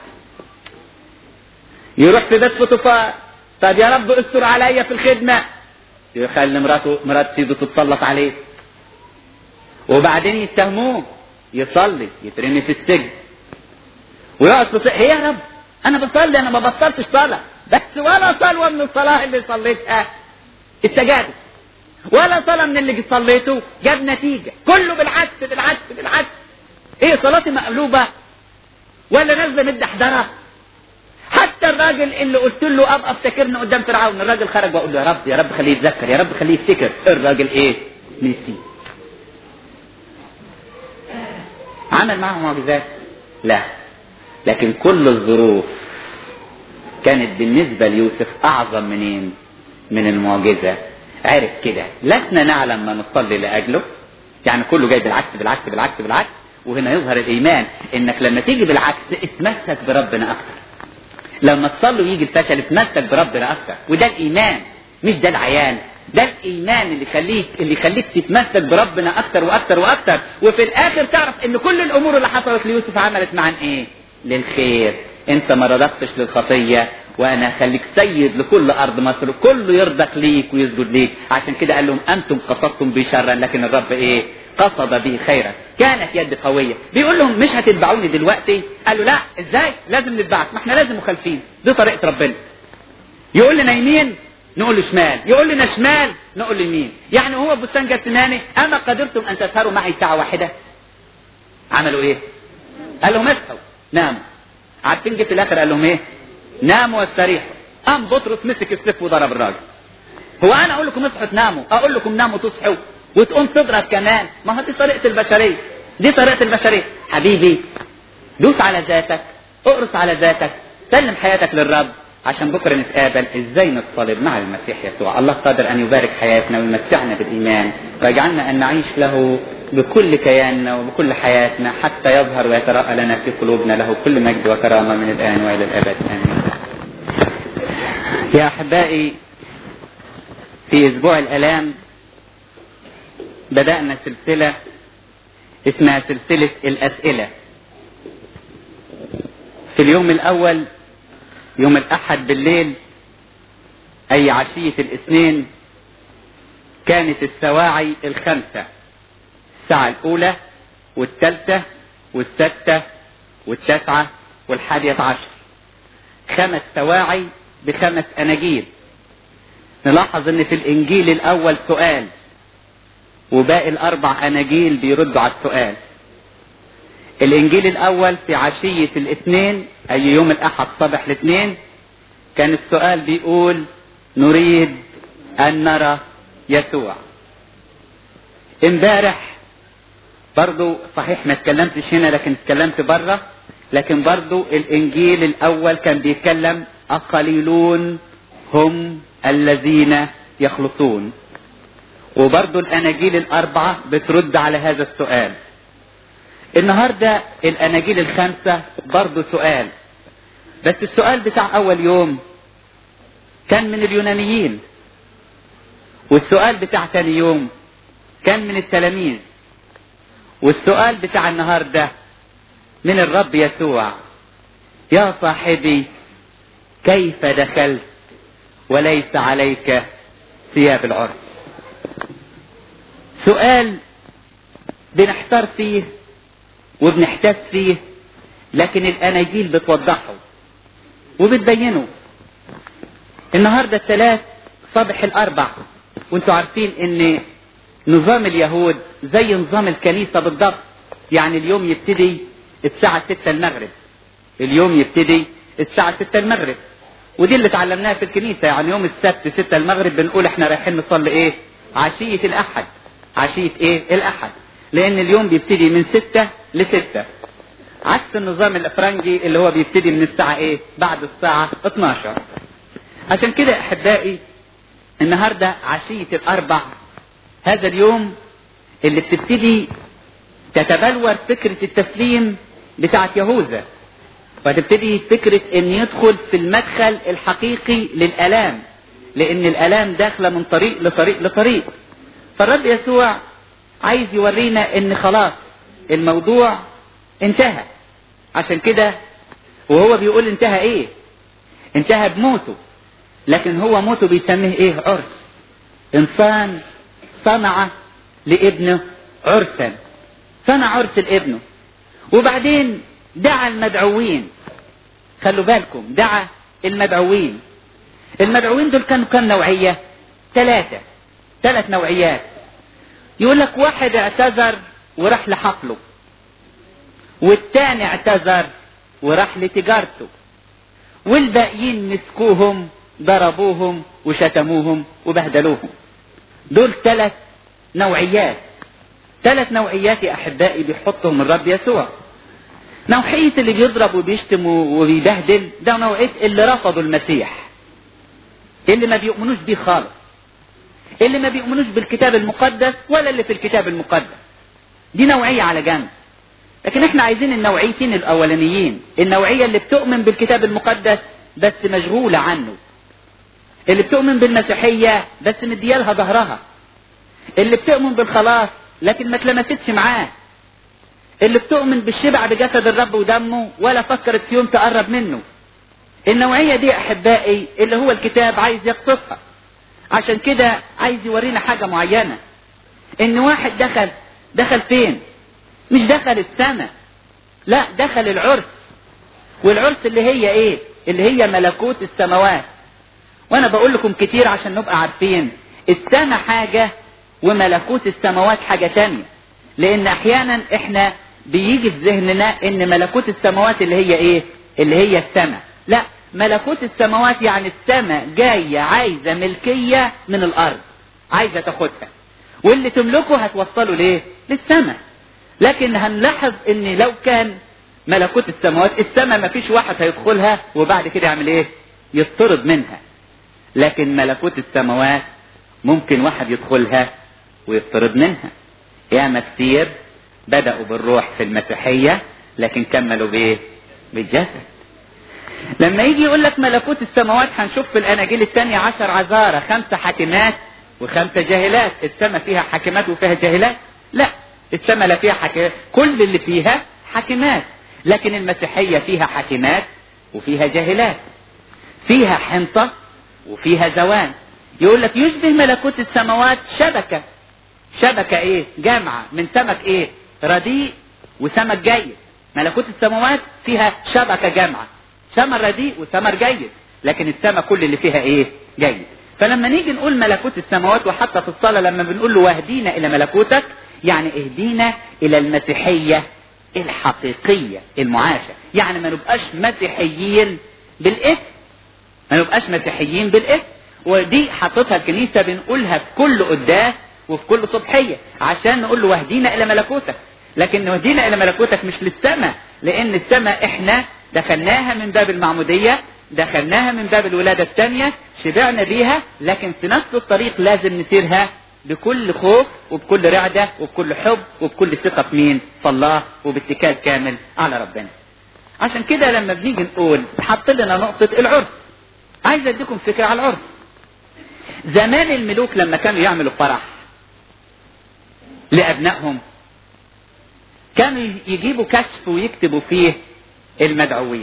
يروح في بيت فطفار طب يا رب استر عليا في الخدمه يخلي مراته مرات سيده تتسلط عليه وبعدين يتهموه يصلي يترمي في السجن ويقعد في هي يا رب انا بصلي انا ما بطلتش صلاه بس ولا صلوه من الصلاه اللي صليتها استجابت ولا صلاه من اللي صليته جاب نتيجه كله بالعكس بالعكس بالعكس ايه صلاتي مقلوبه ولا نازله مد حضرها حتى الراجل اللي قلت له ابقى افتكرني قدام فرعون الراجل خرج وقال له يا رب يا رب خليه يتذكر يا رب خليه يفتكر الراجل ايه نسي عمل معه معجزات لا لكن كل الظروف كانت بالنسبة ليوسف أعظم منين من المعجزة عرف كده لسنا نعلم ما نصلي لأجله يعني كله جاي بالعكس بالعكس بالعكس بالعكس وهنا يظهر الإيمان إنك لما تيجي بالعكس اتمسك بربنا أكتر لما تصلي ويجي الفشل اتمسك بربنا أكتر وده الإيمان مش ده العيان ده الايمان اللي يخليك اللي يخليك تتمسك بربنا اكتر واكتر واكتر وفي الاخر تعرف ان كل الامور اللي حصلت ليوسف عملت معا ايه للخير انت ما رضختش للخطيه وانا هخليك سيد لكل ارض مصر كله يرضخ ليك ويسجد ليك عشان كده قال لهم انتم قصدتم بي شرا لكن الرب ايه قصد به خيرا كانت يد قويه بيقول لهم مش هتتبعوني دلوقتي قالوا لا ازاي لازم نتبعك ما احنا لازم مخالفين دي طريقه ربنا يقول لنا يمين نقول له شمال يقول لنا شمال نقول له يمين يعني هو بستان جسماني اما قدرتم ان تسهروا معي ساعه واحده عملوا ايه قال لهم اصحوا ناموا عارفين جه في الاخر قال لهم ايه ناموا واستريحوا قام بطرس مسك السيف وضرب الراجل هو انا اقول لكم اصحوا تناموا اقول لكم ناموا تصحوا وتقوم تضرب كمان ما هو دي طريقه البشريه دي طريقه البشريه حبيبي دوس على ذاتك اقرص على ذاتك سلم حياتك للرب عشان بكره نتقابل ازاي نتصلب مع المسيح يسوع الله قادر ان يبارك حياتنا ويمتعنا بالايمان ويجعلنا ان نعيش له بكل كياننا وبكل حياتنا حتى يظهر ويتراءى لنا في قلوبنا له كل مجد وكرامه من الان والى الابد امين يا احبائي في اسبوع الالام بدانا سلسله اسمها سلسله الاسئله في اليوم الاول يوم الأحد بالليل أي عشية الاثنين كانت السواعي الخمسة الساعة الأولى والثالثة والستة والتاسعة والحادية عشر خمس سواعي بخمس أناجيل نلاحظ ان في الانجيل الاول سؤال وباقي الاربع اناجيل بيردوا على السؤال الانجيل الاول في عشية الاثنين اي يوم الاحد صبح الاثنين كان السؤال بيقول نريد ان نرى يسوع امبارح برضو صحيح ما اتكلمتش هنا لكن اتكلمت بره لكن برضو الانجيل الاول كان بيتكلم اقليلون هم الذين يخلصون وبرضو الاناجيل الاربعه بترد على هذا السؤال النهاردة الأناجيل الخمسة برضو سؤال بس السؤال بتاع أول يوم كان من اليونانيين والسؤال بتاع تاني يوم كان من التلاميذ والسؤال بتاع النهاردة من الرب يسوع يا صاحبي كيف دخلت وليس عليك ثياب العرس سؤال بنحتار فيه وبنحتاج فيه لكن الاناجيل بتوضحه وبتبينه النهاردة الثلاث صبح الاربع وانتوا عارفين ان نظام اليهود زي نظام الكنيسة بالضبط يعني اليوم يبتدي الساعة ستة المغرب اليوم يبتدي الساعة ستة المغرب ودي اللي اتعلمناها في الكنيسة يعني يوم السبت ستة المغرب بنقول احنا رايحين نصلي ايه عشية الاحد عشية ايه الاحد لان اليوم بيبتدي من ستة لستة عكس النظام الافرنجي اللي هو بيبتدي من الساعة ايه بعد الساعة 12 عشان كده احبائي النهاردة عشية الاربع هذا اليوم اللي بتبتدي تتبلور فكرة التسليم بتاعت يهوذا فتبتدي فكرة ان يدخل في المدخل الحقيقي للالام لان الالام داخلة من طريق لطريق لطريق فالرب يسوع عايز يورينا ان خلاص الموضوع انتهى عشان كده وهو بيقول انتهى ايه انتهى بموته لكن هو موته بيسميه ايه عرس انسان صنع لابنه عرسا صنع عرس لابنه وبعدين دعا المدعوين خلوا بالكم دعا المدعوين المدعوين دول كانوا كم نوعية ثلاثة ثلاث نوعيات يقول لك واحد اعتذر وراح لحقله والتاني اعتذر وراح لتجارته والباقيين مسكوهم ضربوهم وشتموهم وبهدلوهم دول ثلاث نوعيات ثلاث نوعيات يا احبائي بيحطهم الرب يسوع نوعية اللي بيضرب وبيشتم وبيبهدل ده نوعية اللي رفضوا المسيح اللي ما بيؤمنوش بيه خالص اللي ما بيؤمنوش بالكتاب المقدس ولا اللي في الكتاب المقدس دي نوعية على جنب لكن احنا عايزين النوعيتين الاولانيين النوعية اللي بتؤمن بالكتاب المقدس بس مشغولة عنه اللي بتؤمن بالمسيحية بس مديالها ظهرها اللي بتؤمن بالخلاص لكن ما اتلمستش معاه اللي بتؤمن بالشبع بجسد الرب ودمه ولا فكرت في يوم تقرب منه النوعية دي احبائي اللي هو الكتاب عايز يقصفها عشان كده عايز يورينا حاجة معينة ان واحد دخل دخل فين مش دخل السماء لا دخل العرس والعرس اللي هي ايه اللي هي ملكوت السماوات وانا بقول لكم كتير عشان نبقى عارفين السماء حاجة وملكوت السماوات حاجة تانية لان احيانا احنا بيجي في ذهننا ان ملكوت السماوات اللي هي ايه اللي هي السماء لا ملكوت السماوات يعني السماء جاية عايزة ملكية من الارض عايزة تاخدها واللي تملكه هتوصله ليه للسماء لكن هنلاحظ ان لو كان ملكوت السماوات السماء ما فيش واحد هيدخلها وبعد كده يعمل ايه يطرد منها لكن ملكوت السماوات ممكن واحد يدخلها ويطرد منها ياما كتير بدأوا بالروح في المسيحية لكن كملوا بايه بالجسد لما يجي يقول لك ملكوت السماوات هنشوف في الاناجيل الثانية عشر عذارة خمسة حاكمات وخمسة جاهلات السماء فيها حاكمات وفيها جاهلات لا السماء لا فيها حاكمات كل اللي فيها حاكمات لكن المسيحية فيها حاكمات وفيها جاهلات فيها حنطة وفيها زوان يقول لك يشبه ملكوت السماوات شبكة شبكة ايه جامعة من سمك ايه رديء وسمك جيد ملكوت السماوات فيها شبكة جامعة ثمر رديء وثمر جيد لكن السماء كل اللي فيها ايه جيد فلما نيجي نقول ملكوت السماوات وحتى في الصلاة لما بنقول له واهدينا الى ملكوتك يعني اهدينا الى المسيحية الحقيقية المعاشة يعني ما نبقاش مسيحيين بالاسم ما نبقاش مسيحيين بالاسم ودي حطتها الكنيسة بنقولها في كل قداس وفي كل صبحية عشان نقول له واهدينا الى ملكوتك لكن واهدينا الى ملكوتك مش للسماء لان السماء احنا دخلناها من باب المعمودية دخلناها من باب الولادة الثانية شبعنا بيها لكن في نفس الطريق لازم نسيرها بكل خوف وبكل رعدة وبكل حب وبكل ثقة في مين في الله وباتكال كامل على ربنا عشان كده لما بنيجي نقول حط لنا نقطة العرس عايز اديكم فكرة على العرس زمان الملوك لما كانوا يعملوا فرح لأبنائهم كانوا يجيبوا كشف ويكتبوا فيه المدعوين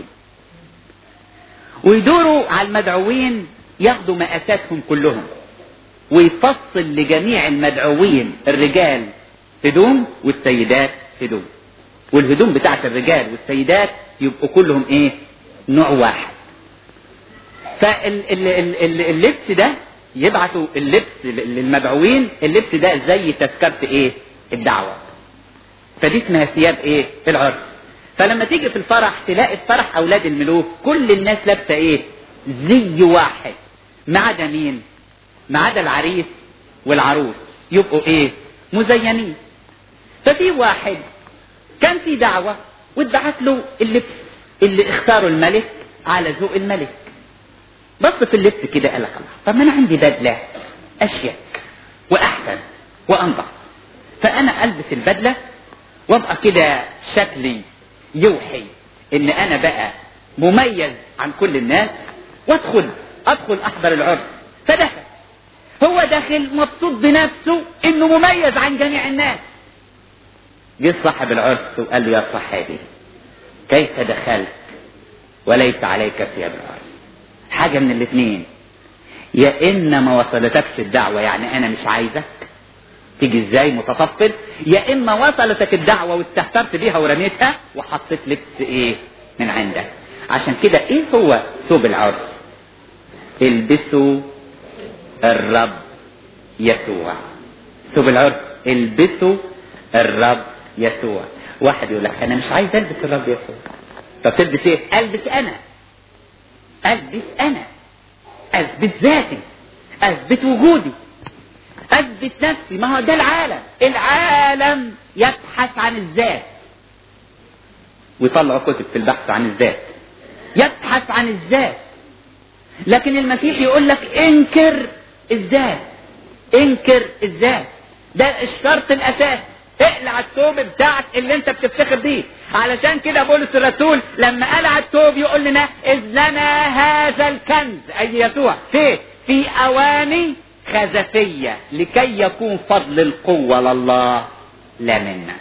ويدوروا على المدعوين ياخدوا مقاساتهم كلهم ويفصل لجميع المدعوين الرجال هدوم والسيدات هدوم والهدوم بتاعت الرجال والسيدات يبقوا كلهم ايه نوع واحد فاللبس ده يبعتوا اللبس للمدعوين اللبس ده زي تذكرة ايه الدعوة فدي اسمها ثياب ايه العرس فلما تيجي في الفرح تلاقي في فرح اولاد الملوك كل الناس لابسه ايه زي واحد ما عدا مين ما عدا العريس والعروس يبقوا ايه مزينين ففي واحد كان في دعوة واتبعت له اللبس اللي اختاره الملك على ذوق الملك بص في اللبس كده قال لك الله طب ما انا عندي بدله اشيك واحسن وانضف فانا البس البدله وابقى كده شكلي يوحي ان انا بقى مميز عن كل الناس وادخل ادخل احضر العرس فدخل هو داخل مبسوط بنفسه انه مميز عن جميع الناس جه صاحب العرس وقال له يا صاحبي كيف دخلت وليس عليك ثياب العرس حاجة من الاثنين يا إما ما وصلتكش الدعوة يعني أنا مش عايزك تيجي ازاي متطفل يا إما وصلتك الدعوة واستهترت بيها ورميتها وحطيت لبس إيه من عندك عشان كده إيه هو ثوب العرس البسوا الرب يسوع ثوب العرس البسوا الرب يسوع واحد يقول لك انا مش عايز البس الرب يسوع طب تلبس ايه البس انا البس انا اثبت ذاتي اثبت وجودي اثبت نفسي ما هو ده العالم العالم يبحث عن الذات ويطلعوا كتب في البحث عن الذات يبحث عن الذات لكن المسيح يقول لك انكر الذات انكر الذات ده الشرط الاساسي اقلع الثوب بتاعك اللي انت بتفتخر بيه علشان كده بولس الرسول لما قلع الثوب يقول لنا اذ لنا هذا الكنز اي يسوع في في اواني خزفية لكي يكون فضل القوة لله لا منا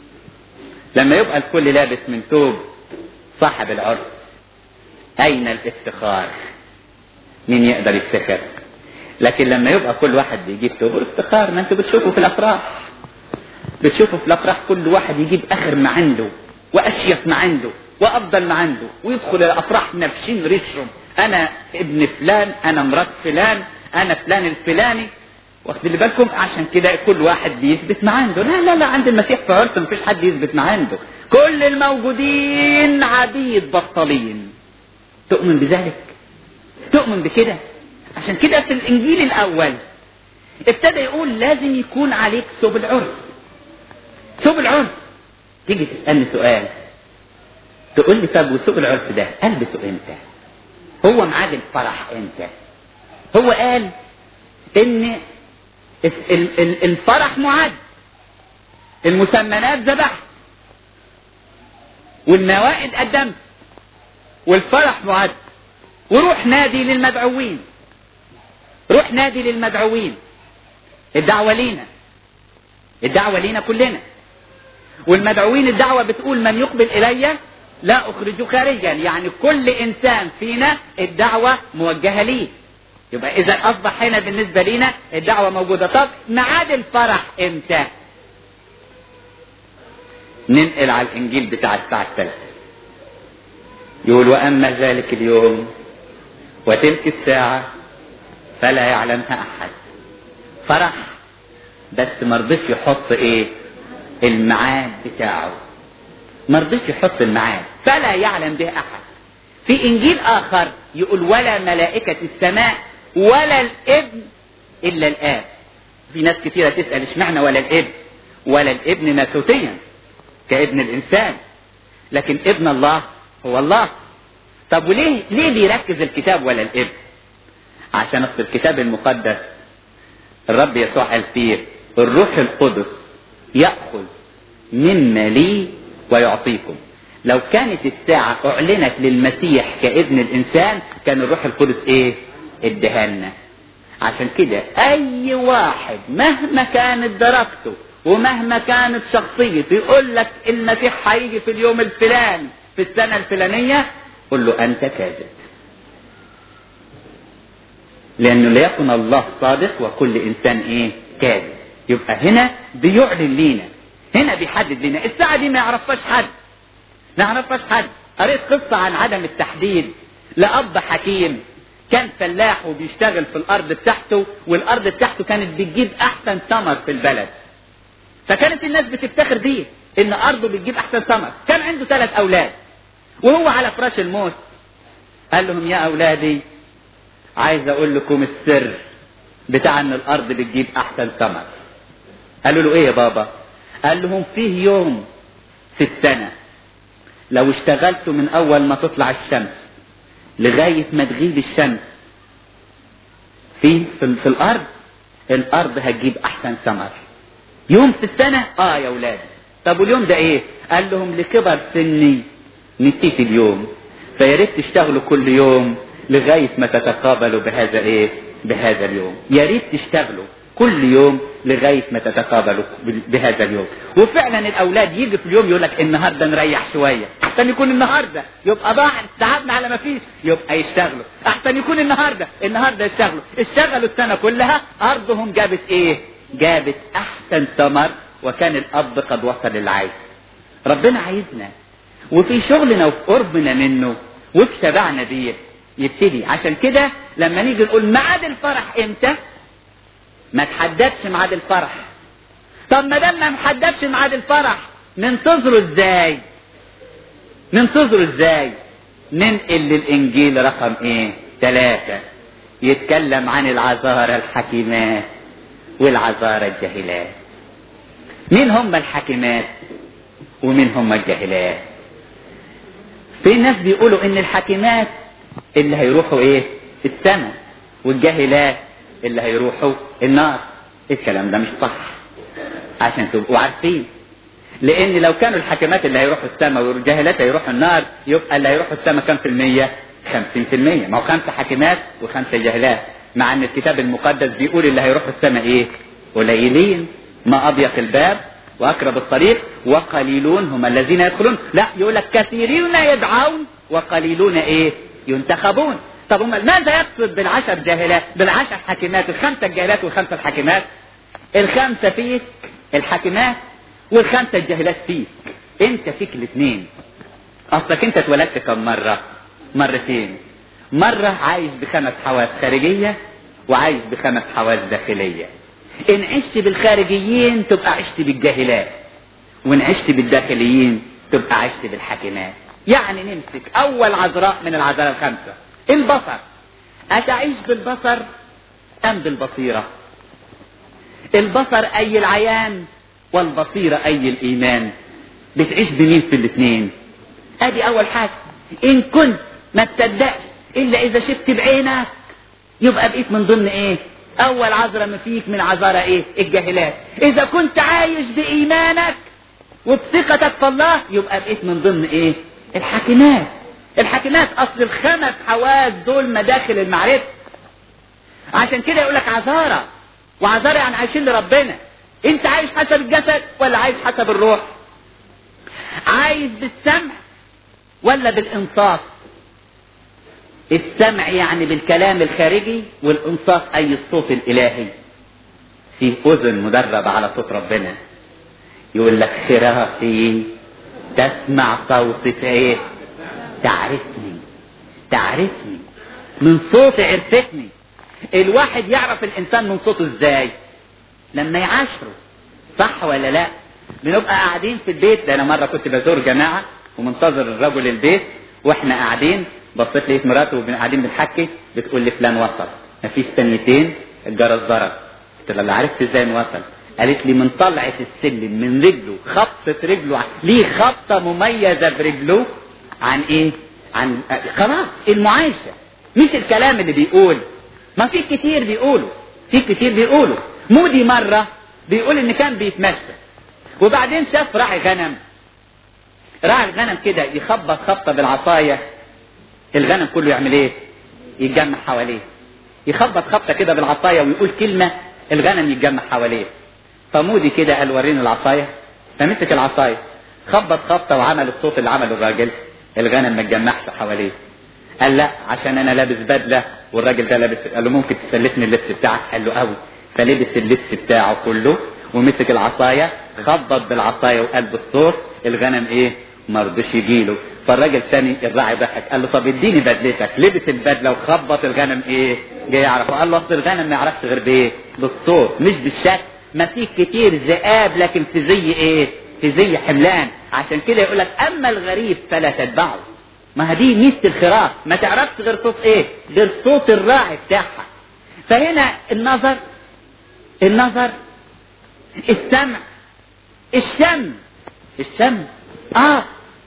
لما يبقى الكل لابس من ثوب صاحب العرس اين الافتخار مين يقدر يفتخر لكن لما يبقى كل واحد بيجيب ثوب الافتخار ما انتوا بتشوفوا في الافراح بتشوفوا في الافراح كل واحد يجيب اخر ما عنده واشيك ما عنده وافضل ما عنده ويدخل الافراح نفشين ريشهم انا ابن فلان انا مرات فلان انا فلان الفلاني واخد بالكم عشان كده كل واحد بيثبت ما عنده لا لا لا عند المسيح في عرس مفيش حد يثبت ما عنده كل الموجودين عبيد بطالين تؤمن بذلك تؤمن بكده عشان كده في الانجيل الاول ابتدى يقول لازم يكون عليك ثوب العرس ثوب العرس تيجي تسألني سؤال تقول لي طب وثوب العرس ده البسه امتى هو ميعاد الفرح امتى هو قال ان الفرح معد المسمنات ذبحت والموائد قدمت والفرح معد وروح نادي للمدعوين روح نادي للمدعوين الدعوة لينا الدعوة لينا كلنا والمدعوين الدعوة بتقول من يقبل إلي لا أخرجه خارجا يعني كل إنسان فينا الدعوة موجهة ليه يبقى إذا أصبح هنا بالنسبة لينا الدعوة موجودة طب ميعاد الفرح إمتى؟ ننقل على الإنجيل بتاع الساعة الثالثة يقول وأما ذلك اليوم وتلك الساعة فلا يعلمها أحد فرح بس ما رضيش يحط ايه الميعاد بتاعه ما رضيش يحط الميعاد فلا يعلم به احد في انجيل اخر يقول ولا ملائكة السماء ولا الابن الا الاب في ناس كثيرة تسأل اشمعنى ولا الابن ولا الابن ناسوتيا كابن الانسان لكن ابن الله هو الله طب وليه ليه بيركز الكتاب ولا الابن عشان اصل الكتاب المقدس الرب يسوع قال فيه الروح القدس يأخذ مما لي ويعطيكم لو كانت الساعة أعلنت للمسيح كابن الإنسان كان الروح القدس إيه؟ ادهالنا عشان كده أي واحد مهما كانت درجته ومهما كانت شخصيته يقول لك المسيح هيجي في اليوم الفلاني في السنة الفلانية قل له أنت كاذب لأنه ليكن الله صادق وكل إنسان إيه؟ كاذب يبقى هنا بيعلن لينا هنا بيحدد لنا الساعة دي ما يعرفهاش حد ما يعرفهاش حد قريت قصة عن عدم التحديد لأب حكيم كان فلاح وبيشتغل في الارض بتاعته والارض بتاعته كانت بتجيب احسن ثمر في البلد فكانت الناس بتفتخر بيه ان ارضه بتجيب احسن ثمر كان عنده ثلاث اولاد وهو على فراش الموت قال لهم يا اولادي عايز اقول لكم السر بتاع ان الارض بتجيب احسن ثمر قالوا له ايه يا بابا قال لهم فيه يوم في السنه لو اشتغلتوا من اول ما تطلع الشمس لغايه ما تغيب الشمس في في, في الارض الارض هتجيب احسن ثمر يوم في السنه اه يا اولاد طب واليوم ده ايه قال لهم لكبر سني نسيت اليوم فيا ريت تشتغلوا كل يوم لغايه ما تتقابلوا بهذا ايه بهذا اليوم يا ريت تشتغلوا كل يوم لغايه ما تتقابلوا بهذا اليوم وفعلا الاولاد يجي في اليوم يقول لك النهارده نريح شويه احسن يكون النهارده يبقى ضاع تعبنا على ما فيش يبقى يشتغلوا احسن يكون النهارده النهارده يشتغلوا اشتغلوا السنه كلها ارضهم جابت ايه جابت احسن ثمر وكان الاب قد وصل للعيش ربنا عايزنا وفي شغلنا وفي قربنا منه وفي شبعنا بيه يبتدي عشان كده لما نيجي نقول ميعاد الفرح امتى ما تحددش ميعاد الفرح طب ما دام ما محددش ميعاد الفرح ننتظره ازاي ننتظره ازاي ننقل للانجيل رقم ايه ثلاثة يتكلم عن العذارى الحكيمات والعذارى الجاهلات مين هم الحكيمات ومين هم الجاهلات في ناس بيقولوا ان الحكيمات اللي هيروحوا ايه السماء والجاهلات اللي هيروحوا النار الكلام ده مش صح عشان تبقوا عارفين لان لو كانوا الحكمات اللي هيروحوا السماء والجاهلات هيروحوا النار يبقى اللي هيروحوا السماء كام في المية خمسين في المية ما هو خمسة حكمات وخمسة جاهلات مع ان الكتاب المقدس بيقول اللي هيروحوا السماء ايه قليلين ما اضيق الباب واقرب الطريق وقليلون هم الذين يدخلون لا يقول لك كثيرون يدعون وقليلون ايه ينتخبون طب هم ماذا يقصد بالعشر جاهلات بالعشر حاكمات الخمسة الجاهلات والخمسة الحاكمات الخمسة فيك الحاكمات والخمسة الجاهلات فيك انت فيك الاثنين اصلك انت اتولدت كم مرة مرتين مرة عايش بخمس حواس خارجية وعايش بخمس حواس داخلية ان عشت بالخارجيين تبقى عشت بالجاهلات وان عشت بالداخليين تبقى عشت بالحاكمات يعني نمسك اول عذراء من العذراء الخمسة البصر اتعيش بالبصر ام بالبصيرة البصر اي العيان والبصيرة اي الايمان بتعيش بمين في الاثنين ادي اول حاجة ان كنت ما تصدقش الا اذا شفت بعينك يبقى بقيت من ضمن ايه اول عذرة ما فيك من عذارى ايه الجاهلات اذا كنت عايش بايمانك وبثقتك في الله يبقى بقيت من ضمن ايه الحاكمات الحاكمات اصل الخمس حواس دول مداخل المعرفة عشان كده يقول لك عذارى وعذارى يعني عايشين لربنا انت عايش حسب الجسد ولا عايش حسب الروح عايز بالسمع ولا بالانصاف السمع يعني بالكلام الخارجي والانصاف اي الصوت الالهي في اذن مدربة على صوت ربنا يقول لك خرافي تسمع صوتي ايه تعرفني تعرفني من صوت عرفتني الواحد يعرف الانسان من صوته ازاي لما يعاشره صح ولا لا بنبقى قاعدين في البيت ده انا مره كنت بزور جماعه ومنتظر الرجل البيت واحنا قاعدين بصيت لقيت مراته وقاعدين بنحكي بتقول لي فلان وصل مفيش ثانيتين الجرس ضرب قلت لها عرفت ازاي إنه وصل قالت لي من طلعة السلم من رجله خبطة رجله ليه خبطة مميزة برجله عن ايه عن خلاص المعايشة مش الكلام اللي بيقول ما في كتير بيقولوا في كتير بيقولوا مودي مرة بيقول ان كان بيتمشى وبعدين شاف راعي غنم راعي الغنم كده يخبط خبطة بالعصاية الغنم كله يعمل ايه يتجمع حواليه يخبط خبطة كده بالعصاية ويقول كلمة الغنم يتجمع حواليه فمودي كده قال وريني العصاية فمسك العصاية خبط خبطة وعمل الصوت اللي عمله الراجل الغنم ما اتجمعش حواليه قال لا عشان انا لابس بدله والراجل ده لابس قال له ممكن تسلفني اللبس بتاعك قال له قوي فلبس اللبس بتاعه كله ومسك العصايه خبط بالعصايه وقال بالصوت الغنم ايه ما رضيش يجيله فالراجل تاني الراعي ضحك قال له طب اديني بدلتك لبس البدله وخبط الغنم ايه جاي يعرف قال له اصل الغنم ما يعرفش غير بايه بالصوت مش بالشكل ما فيه كتير ذئاب لكن في زي ايه في زي حملان عشان كده يقول لك اما الغريب فلا تتبعه ما هدي ميزه الخراف ما تعرفش غير صوت ايه غير صوت الراعي بتاعها فهنا النظر النظر السمع الشم الشم اه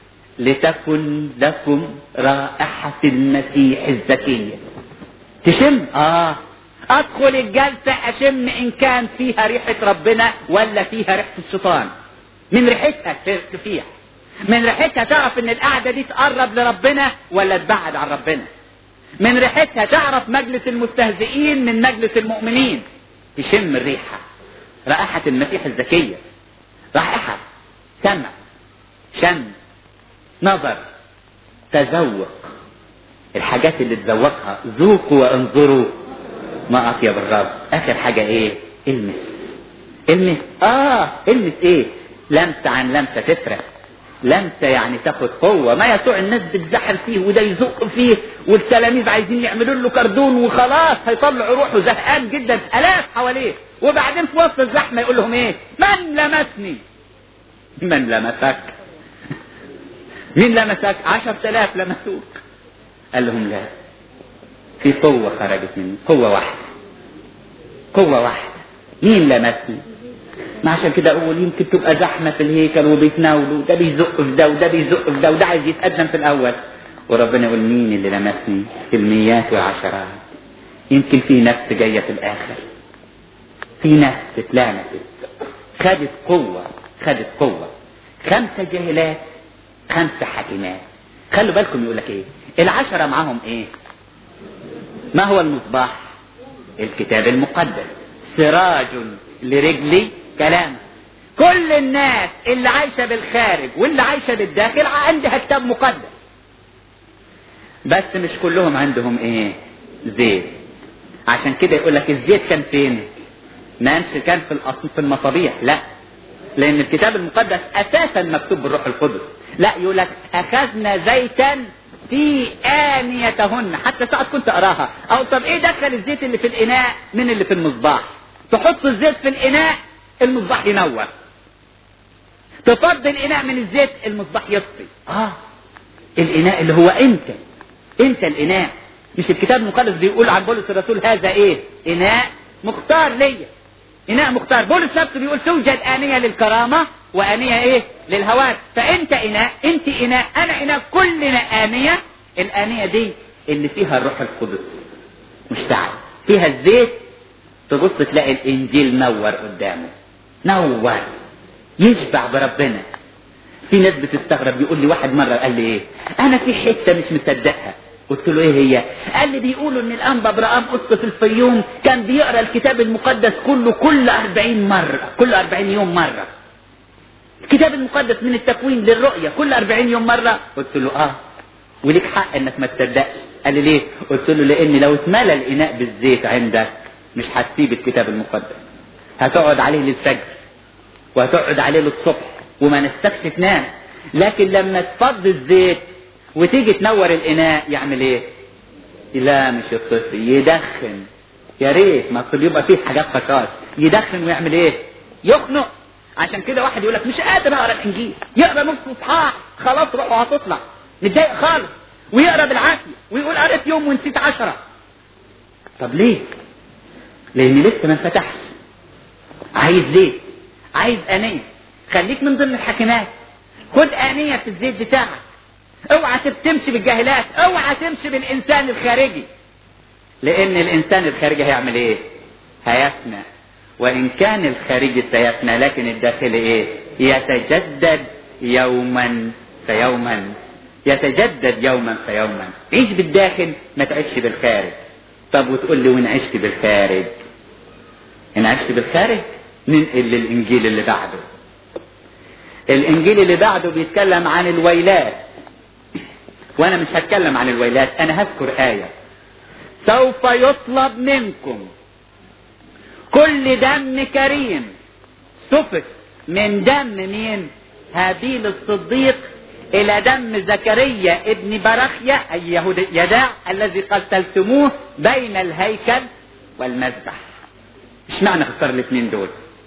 لتكن لكم رائحة المسيح الزكية تشم اه ادخل الجلسة اشم ان كان فيها ريحة ربنا ولا فيها ريحة الشيطان من ريحتها تفيح من ريحتها تعرف ان القعدة دي تقرب لربنا ولا تبعد عن ربنا من ريحتها تعرف مجلس المستهزئين من مجلس المؤمنين تشم الريحة رائحة المسيح الزكية رائحة سمع شم نظر تذوق الحاجات اللي تذوقها ذوقوا وانظروا ما اطيب الرب اخر حاجة ايه المس المس اه المس ايه لمسة عن لمسة تفرق لمسة يعني تاخد قوة ما يسوع الناس بتزحل فيه وده يزق فيه والتلاميذ عايزين يعملوا له كردون وخلاص هيطلع روحه زهقان جدا الاف حواليه وبعدين في وسط الزحمة يقول لهم ايه من لمسني من لمسك مين لمسك عشر تلاف لمسوك قال لهم لا في قوة خرجت مني قوة واحدة قوة واحدة مين لمسني ما عشان كده اقول يمكن تبقى زحمة في الهيكل وبيتناولوا ده بيزق في ده وده بيزق في ده وده عايز يتقدم في الاول وربنا يقول مين اللي لمسني في الميات والعشرات يمكن في نفس جاية في الاخر في نفس اتلامست خدت قوة خدت قوة خمسة جاهلات خمسة حكيمات خلوا بالكم يقول لك ايه العشرة معاهم ايه ما هو المصباح الكتاب المقدس سراج لرجلي كلام كل الناس اللي عايشة بالخارج واللي عايشة بالداخل عندها كتاب مقدس بس مش كلهم عندهم ايه زيت عشان كده يقول لك الزيت كان فين ما كان في الأصل في المصابيح لا لان الكتاب المقدس اساسا مكتوب بالروح القدس لا يقول لك اخذنا زيتا في آنيتهن حتى ساعات كنت اراها او طب ايه دخل الزيت اللي في الاناء من اللي في المصباح تحط الزيت في الاناء المصباح ينور تفضي الاناء من الزيت المصباح يطفي اه الاناء اللي هو انت انت الاناء مش الكتاب المقدس بيقول عن بولس الرسول هذا ايه اناء مختار ليا اناء مختار بولس نفسه بيقول توجد انيه للكرامه وانيه ايه للهوان فانت اناء انت اناء انا اناء كلنا انيه الانيه دي اللي فيها الروح القدس مشتعل فيها الزيت تبص تلاقي الانجيل نور قدامه نور يشبع بربنا في ناس بتستغرب بيقول لي واحد مره قال لي ايه انا في حته مش مصدقها قلت له ايه هي قال لي بيقولوا ان الانبا ابراهام اسقف الفيوم كان بيقرا الكتاب المقدس كله كل أربعين مرة كل أربعين يوم مرة الكتاب المقدس من التكوين للرؤية كل أربعين يوم مرة قلت له اه وليك حق انك ما تصدقش قال لي ليه قلت له لان لو اتملى الاناء بالزيت عندك مش هتسيب الكتاب المقدس هتقعد عليه للفجر وهتقعد عليه للصبح وما نستكش تنام لكن لما تفضي الزيت وتيجي تنور الاناء يعمل ايه لا مش الطفل يدخن يا ريت ما اصل يبقى فيه حاجات خشاش يدخن ويعمل ايه يخنق عشان كده واحد يقول لك مش قادر اقرا الانجيل يقرا نص اصحاح خلاص روحه هتطلع متضايق خالص ويقرا بالعافيه ويقول قريت يوم ونسيت عشرة طب ليه لان لسه ما انفتحش عايز ليه عايز انيه خليك من ضمن الحاكمات خد انيه في الزيت بتاعك اوعى تمشي بالجاهلات اوعى تمشي بالانسان الخارجي لان الانسان الخارجي هيعمل ايه هيفنى وان كان الخارجي سيفنى لكن الداخلي ايه يتجدد يوما فيوما يتجدد يوما فيوما عيش بالداخل ما تعيش بالخارج طب وتقول لي وين عشت بالخارج ان عشت بالخارج ننقل للانجيل اللي بعده الانجيل اللي بعده بيتكلم عن الويلات وانا مش هتكلم عن الويلات انا هذكر آية سوف يطلب منكم كل دم كريم سفك من دم مين هابيل الصديق الى دم زكريا ابن برخيا اي يهود يداع الذي قتلتموه بين الهيكل والمذبح اشمعنى اختار الاثنين دول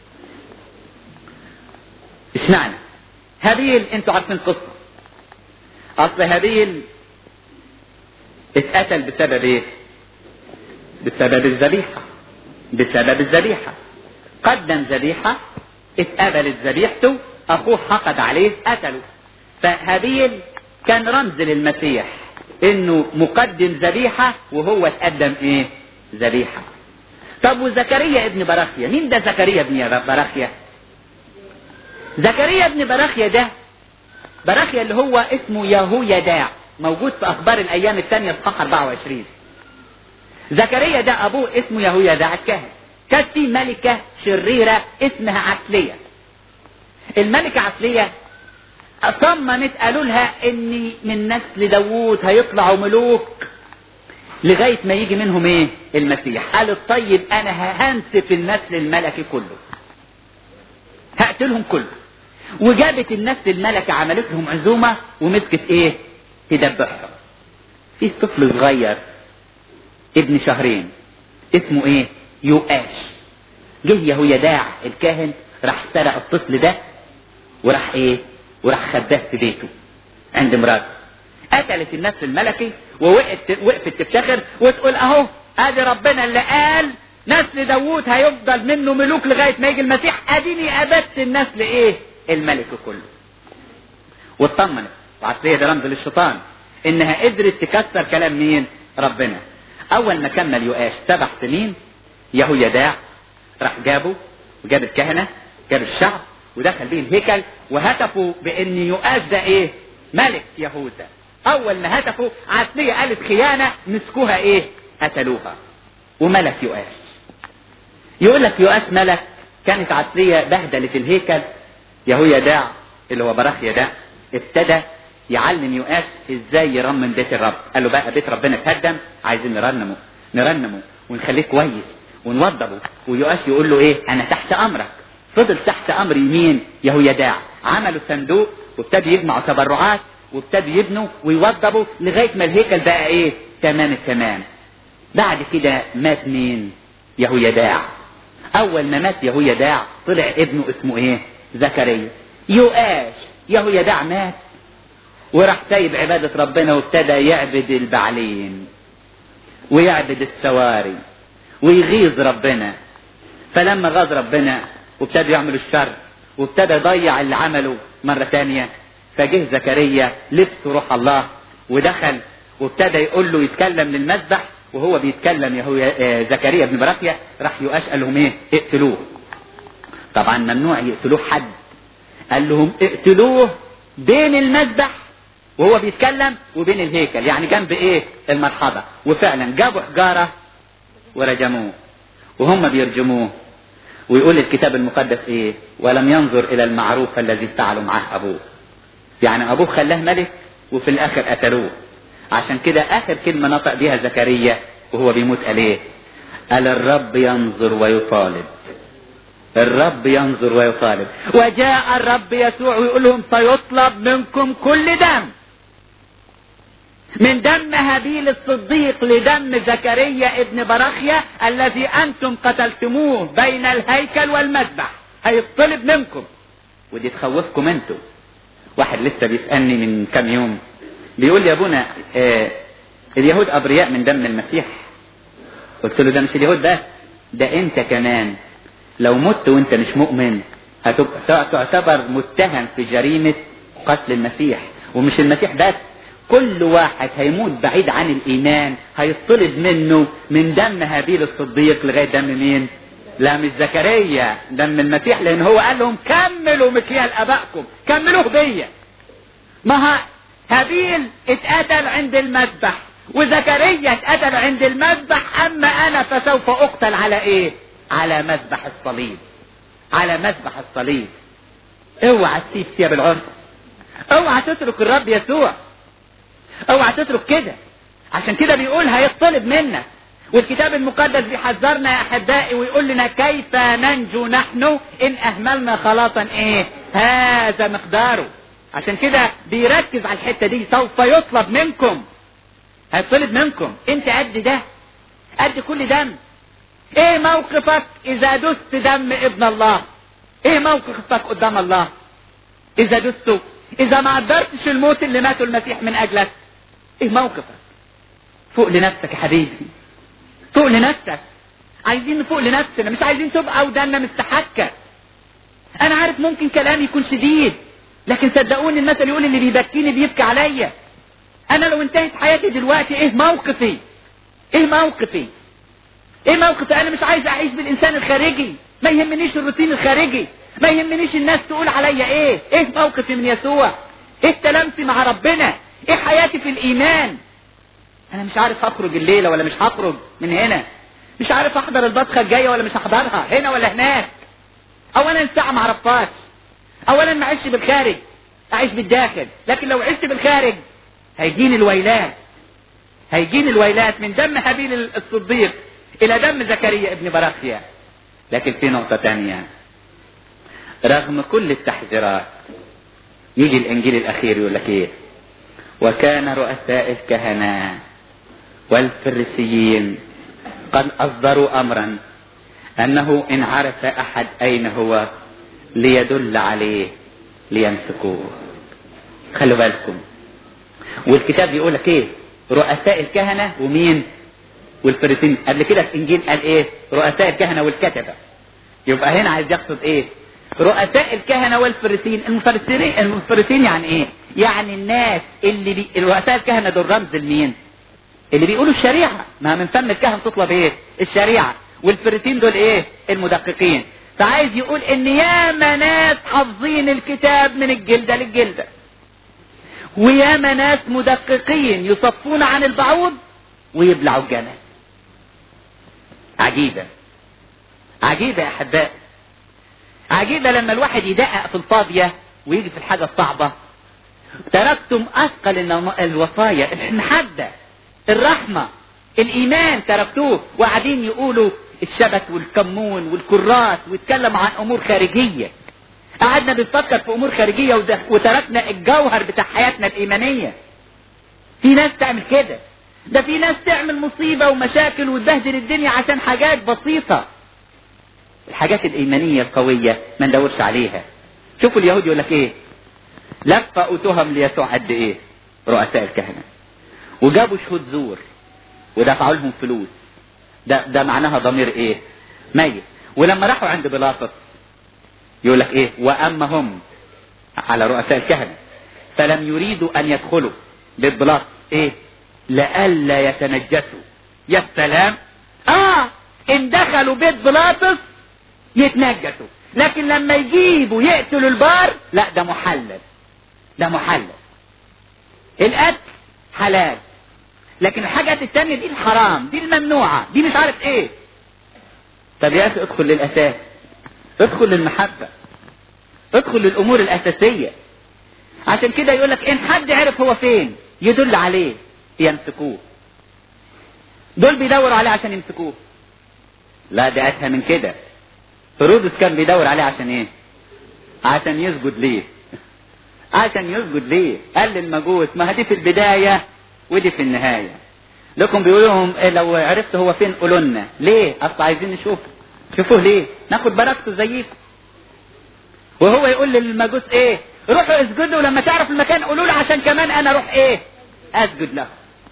اشمعنى هابيل انتوا عارفين قصه اصل هابيل اتقتل بسبب ايه بسبب الذبيحه بسبب الذبيحه قدم ذبيحه اتقبلت ذبيحته اخوه حقد عليه قتله فهابيل كان رمز للمسيح انه مقدم ذبيحه وهو اتقدم ايه ذبيحه طب وزكريا ابن براخيا مين ده زكريا ابن براخيا زكريا ابن براخيا ده براخيا اللي هو اسمه ياهو يداع موجود في اخبار الايام الثانيه اصحاح 24 زكريا ده ابوه اسمه ياهو يداع الكاهن كانت في ملكه شريره اسمها عسليه الملكه عسليه صممت قالوا لها ان من نسل داوود هيطلعوا ملوك لغايه ما يجي منهم ايه المسيح قالت طيب انا هنسف النسل الملكي كله هقتلهم كله وجابت النفس الملكة عملت لهم عزومة ومسكت ايه تدبحهم في طفل صغير ابن شهرين اسمه ايه يؤاش جه يهويداع الكاهن راح سرق الطفل ده وراح ايه وراح خباه في بيته عند مراته قتلت النفس الملكي ووقفت وقفت تفتخر وتقول اهو ادي ربنا اللي قال نسل داوود هيفضل منه ملوك لغايه ما يجي المسيح اديني ابدت النسل ايه الملك كله واطمنت وعسلية ده رمز للشيطان انها قدرت تكسر كلام مين ربنا اول ما كمل يؤاش سبع سنين يهويداع راح جابه وجاب الكهنه جاب الشعب ودخل بيه الهيكل وهتفوا بان يؤاش ده ايه ملك يهوذا اول ما هتفوا عسلية قالت خيانة مسكوها ايه قتلوها وملك يؤاش يقول لك يؤاش ملك كانت عسلية بهدلت الهيكل يهويداع اللي هو براخيا ده ابتدى يعلم يؤاس ازاي يرمم بيت الرب قال له بقى بيت ربنا اتهدم عايزين نرنمه نرنمه ونخليه كويس ونوضبه ويؤاس يقول له ايه انا تحت امرك فضل تحت امر يمين يهويداع عملوا صندوق وابتدوا يجمعوا تبرعات وابتدوا يبنوا ويوضبوا لغايه ما الهيكل بقى ايه تمام التمام بعد كده مات مين يهويداع اول ما مات يهويداع طلع ابنه اسمه ايه زكريا يؤاش يهويداع مات وراح سايب عبادة ربنا وابتدى يعبد البعلين ويعبد السواري ويغيظ ربنا فلما غاظ ربنا وابتدى يعمل الشر وابتدى يضيع اللي عمله مرة تانية فجه زكريا لبس روح الله ودخل وابتدى يقول له يتكلم للمذبح وهو بيتكلم يهو زكريا بن براكيا راح يؤاش قال لهم ايه اقتلوه طبعا ممنوع يقتلوه حد قال لهم اقتلوه بين المذبح وهو بيتكلم وبين الهيكل يعني جنب ايه المرحبة وفعلا جابوا حجارة ورجموه وهم بيرجموه ويقول الكتاب المقدس ايه ولم ينظر الى المعروف الذي فعله معه ابوه يعني ابوه خلاه ملك وفي الاخر قتلوه عشان كده اخر كلمة نطق بيها زكريا وهو بيموت قال ايه قال الرب ينظر ويطالب الرب ينظر ويطالب وجاء الرب يسوع ويقول لهم سيطلب منكم كل دم من دم هابيل الصديق لدم زكريا ابن براخيا الذي انتم قتلتموه بين الهيكل والمذبح هيطلب منكم ودي تخوفكم انتم واحد لسه بيسألني من كام يوم بيقول لي يا ابونا آه اليهود ابرياء من دم المسيح قلت له ده مش اليهود بس ده انت كمان لو مت وانت مش مؤمن هتبقى تعتبر متهم في جريمة قتل المسيح ومش المسيح بس كل واحد هيموت بعيد عن الايمان هيطلب منه من دم هابيل الصديق لغايه دم مين لا مش زكريا دم المسيح لان هو قال لهم كملوا مكيال ابائكم كملوه بيا ما هابيل اتقتل عند المذبح وزكريا اتقتل عند المذبح اما انا فسوف اقتل على ايه على مذبح الصليب على مذبح الصليب اوعى تسيب ثياب العرس اوعى تترك الرب يسوع اوعى تترك كده عشان كده بيقول هيطلب منك والكتاب المقدس بيحذرنا يا احبائي ويقول لنا كيف ننجو نحن ان اهملنا خلاصا ايه هذا مقداره عشان كده بيركز على الحتة دي سوف يطلب منكم هيطلب منكم انت قد ده قد كل دم ايه موقفك اذا دست دم ابن الله ايه موقفك قدام الله اذا دسته اذا ما قدرتش الموت اللي ماته المسيح من اجلك ايه موقفك فوق لنفسك يا حبيبي فوق لنفسك عايزين نفوق لنفسنا مش عايزين تبقى ودانا مستحكة انا عارف ممكن كلامي يكون شديد لكن صدقوني المثل يقول اللي بيبكيني بيبكي عليا انا لو انتهت حياتي دلوقتي ايه موقفي ايه موقفي ايه موقفي انا مش عايز اعيش بالانسان الخارجي ما يهمنيش الروتين الخارجي ما يهمنيش الناس تقول عليا ايه ايه موقفي من يسوع ايه تلامسي مع ربنا ايه حياتي في الايمان انا مش عارف هخرج الليله ولا مش هخرج من هنا مش عارف احضر البطخه الجايه ولا مش هحضرها هنا ولا هناك اولا الساعه ما عرفتهاش اولا ما اعيش بالخارج اعيش بالداخل لكن لو عشت بالخارج هيجيني الويلات هيجيني الويلات من دم هابيل الصديق الى دم زكريا ابن براخيا لكن في نقطة تانية رغم كل التحذيرات يجي الانجيل الاخير يقول لك ايه وكان رؤساء الكهنة والفريسيين قد اصدروا امرا انه ان عرف احد اين هو ليدل عليه ليمسكوه خلوا بالكم والكتاب بيقول لك ايه رؤساء الكهنة ومين والفريسين قبل كده في انجيل قال ايه رؤساء الكهنة والكتبة يبقى هنا عايز يقصد ايه رؤساء الكهنة والفريسين المفرسين المفرسين يعني ايه يعني الناس اللي بي... رؤساء الكهنة دول رمز لمين اللي بيقولوا الشريعة ما من فم الكهنة تطلب ايه الشريعة والفريسين دول ايه المدققين فعايز يقول ان ياما ناس حافظين الكتاب من الجلدة للجلدة وياما ناس مدققين يصفون عن البعوض ويبلعوا الجمل عجيبة عجيبة يا احبائي عجيبة لما الواحد يدقق في الفاضية ويجي في الحاجة الصعبة تركتم اثقل الوصايا المحبة الرحمة الايمان تركتوه وقاعدين يقولوا الشبت والكمون والكراس ويتكلم عن امور خارجية قعدنا بنفكر في امور خارجية وتركنا الجوهر بتاع حياتنا الايمانية في ناس تعمل كده ده في ناس تعمل مصيبة ومشاكل وتبهدل الدنيا عشان حاجات بسيطة الحاجات الايمانية القوية ما ندورش عليها شوفوا اليهود يقول لك ايه لفقوا تهم ليسوع قد ايه رؤساء الكهنة وجابوا شهود زور ودفعوا لهم فلوس ده ده معناها ضمير ايه ميت ولما راحوا عند بيلاطس يقول لك ايه واما هم على رؤساء الكهنة فلم يريدوا ان يدخلوا بيت بيلاطس ايه لئلا يتنجسوا يا سلام اه ان دخلوا بيت بيلاطس يتنجسوا لكن لما يجيبوا يقتلوا البار لا ده محلل ده محلل القتل حلال لكن الحاجات التانية دي الحرام دي الممنوعة دي مش عارف ايه طب يا اخي ادخل للاساس ادخل للمحبة ادخل للامور الاساسية عشان كده يقول لك ان حد عرف هو فين يدل عليه يمسكوه دول بيدوروا عليه عشان يمسكوه لا ده اتهى من كده هيرودس كان بيدور عليه عشان ايه عشان يسجد ليه عشان يسجد ليه قال للمجوس ما هدي في البداية ودي في النهاية لكم بيقولوا لهم إيه لو عرفت هو فين قولوا لنا ليه اصل عايزين نشوفه شوفوه ليه ناخد بركته زيكم وهو يقول للمجوس ايه روحوا اسجدوا ولما تعرف المكان قولوا له عشان كمان انا اروح ايه اسجد له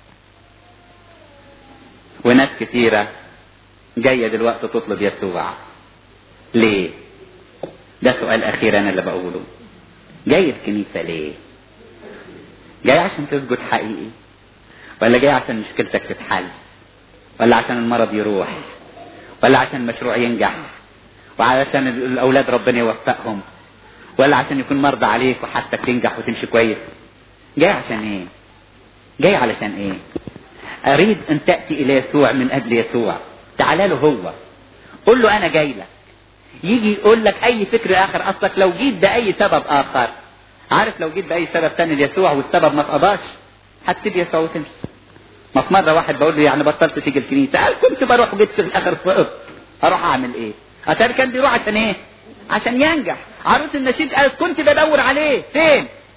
وناس كتيرة جاية دلوقتي تطلب يسوع ليه ده سؤال اخير انا اللي بقوله جاي الكنيسة ليه جاي عشان تسجد حقيقي ولا جاي عشان مشكلتك تتحل ولا عشان المرض يروح ولا عشان المشروع ينجح وعشان الاولاد ربنا يوفقهم ولا عشان يكون مرضى عليك وحاجتك تنجح وتمشي كويس جاي عشان ايه جاي علشان ايه اريد ان تأتي الى يسوع من اجل يسوع تعال له هو قل له انا جاي لك يجي يقول لك اي فكر اخر اصلك لو جيت باي سبب اخر عارف لو جيت باي سبب تاني ليسوع والسبب ما اتقضاش هتسيب يسوع وتمشي ما في مره واحد بقول له يعني بطلت تيجي الكنيسه قال كنت بروح جيت في الاخر سقطت اروح اعمل ايه عشان كان بيروح عشان ايه عشان ينجح عروس النشيد قال كنت بدور عليه فين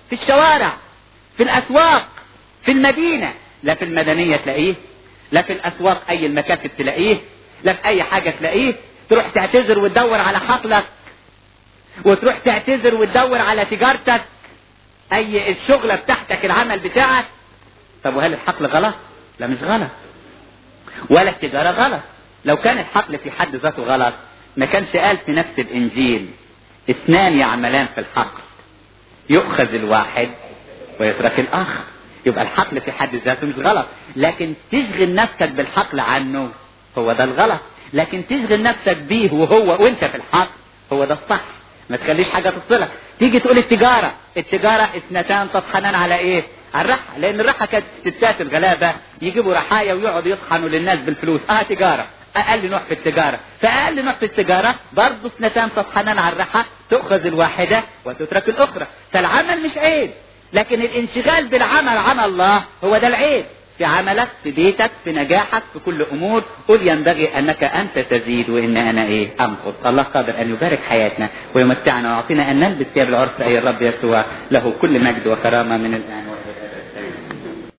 في الشوارع في الاسواق في المدينة لا في المدنية تلاقيه لا في الاسواق اي المكاتب تلاقيه لا في اي حاجة تلاقيه تروح تعتذر وتدور على حقلك وتروح تعتذر وتدور على تجارتك اي الشغلة بتاعتك العمل بتاعك طب وهل الحقل غلط لا مش غلط ولا التجارة غلط لو كان الحقل في حد ذاته غلط ما كانش قال في نفس الانجيل اثنان يعملان في الحقل يؤخذ الواحد ويترك الاخر يبقى الحقل في حد ذاته مش غلط لكن تشغل نفسك بالحقل عنه هو ده الغلط لكن تشغل نفسك بيه وهو وانت في الحقل هو ده الصح ما تخليش حاجة تفصلك تيجي تقول التجارة التجارة اثنتان تطحنان على ايه على الرحى لان الرحى كانت ستات الغلابة يجيبوا رحايا ويقعدوا يطحنوا للناس بالفلوس اه تجارة اقل نوع في التجارة فاقل نوع في التجارة برضه اثنتان تطحنان على الرحى تؤخذ الواحدة وتترك الاخرى فالعمل مش عيب لكن الانشغال بالعمل عن الله هو ده العيب في عملك في بيتك في نجاحك في كل امور قل ينبغي انك انت تزيد وان انا ايه انقص الله قادر ان يبارك حياتنا ويمتعنا ويعطينا ان نلبس ثياب العرس اي الرب يسوع له كل مجد وكرامه من الان والابد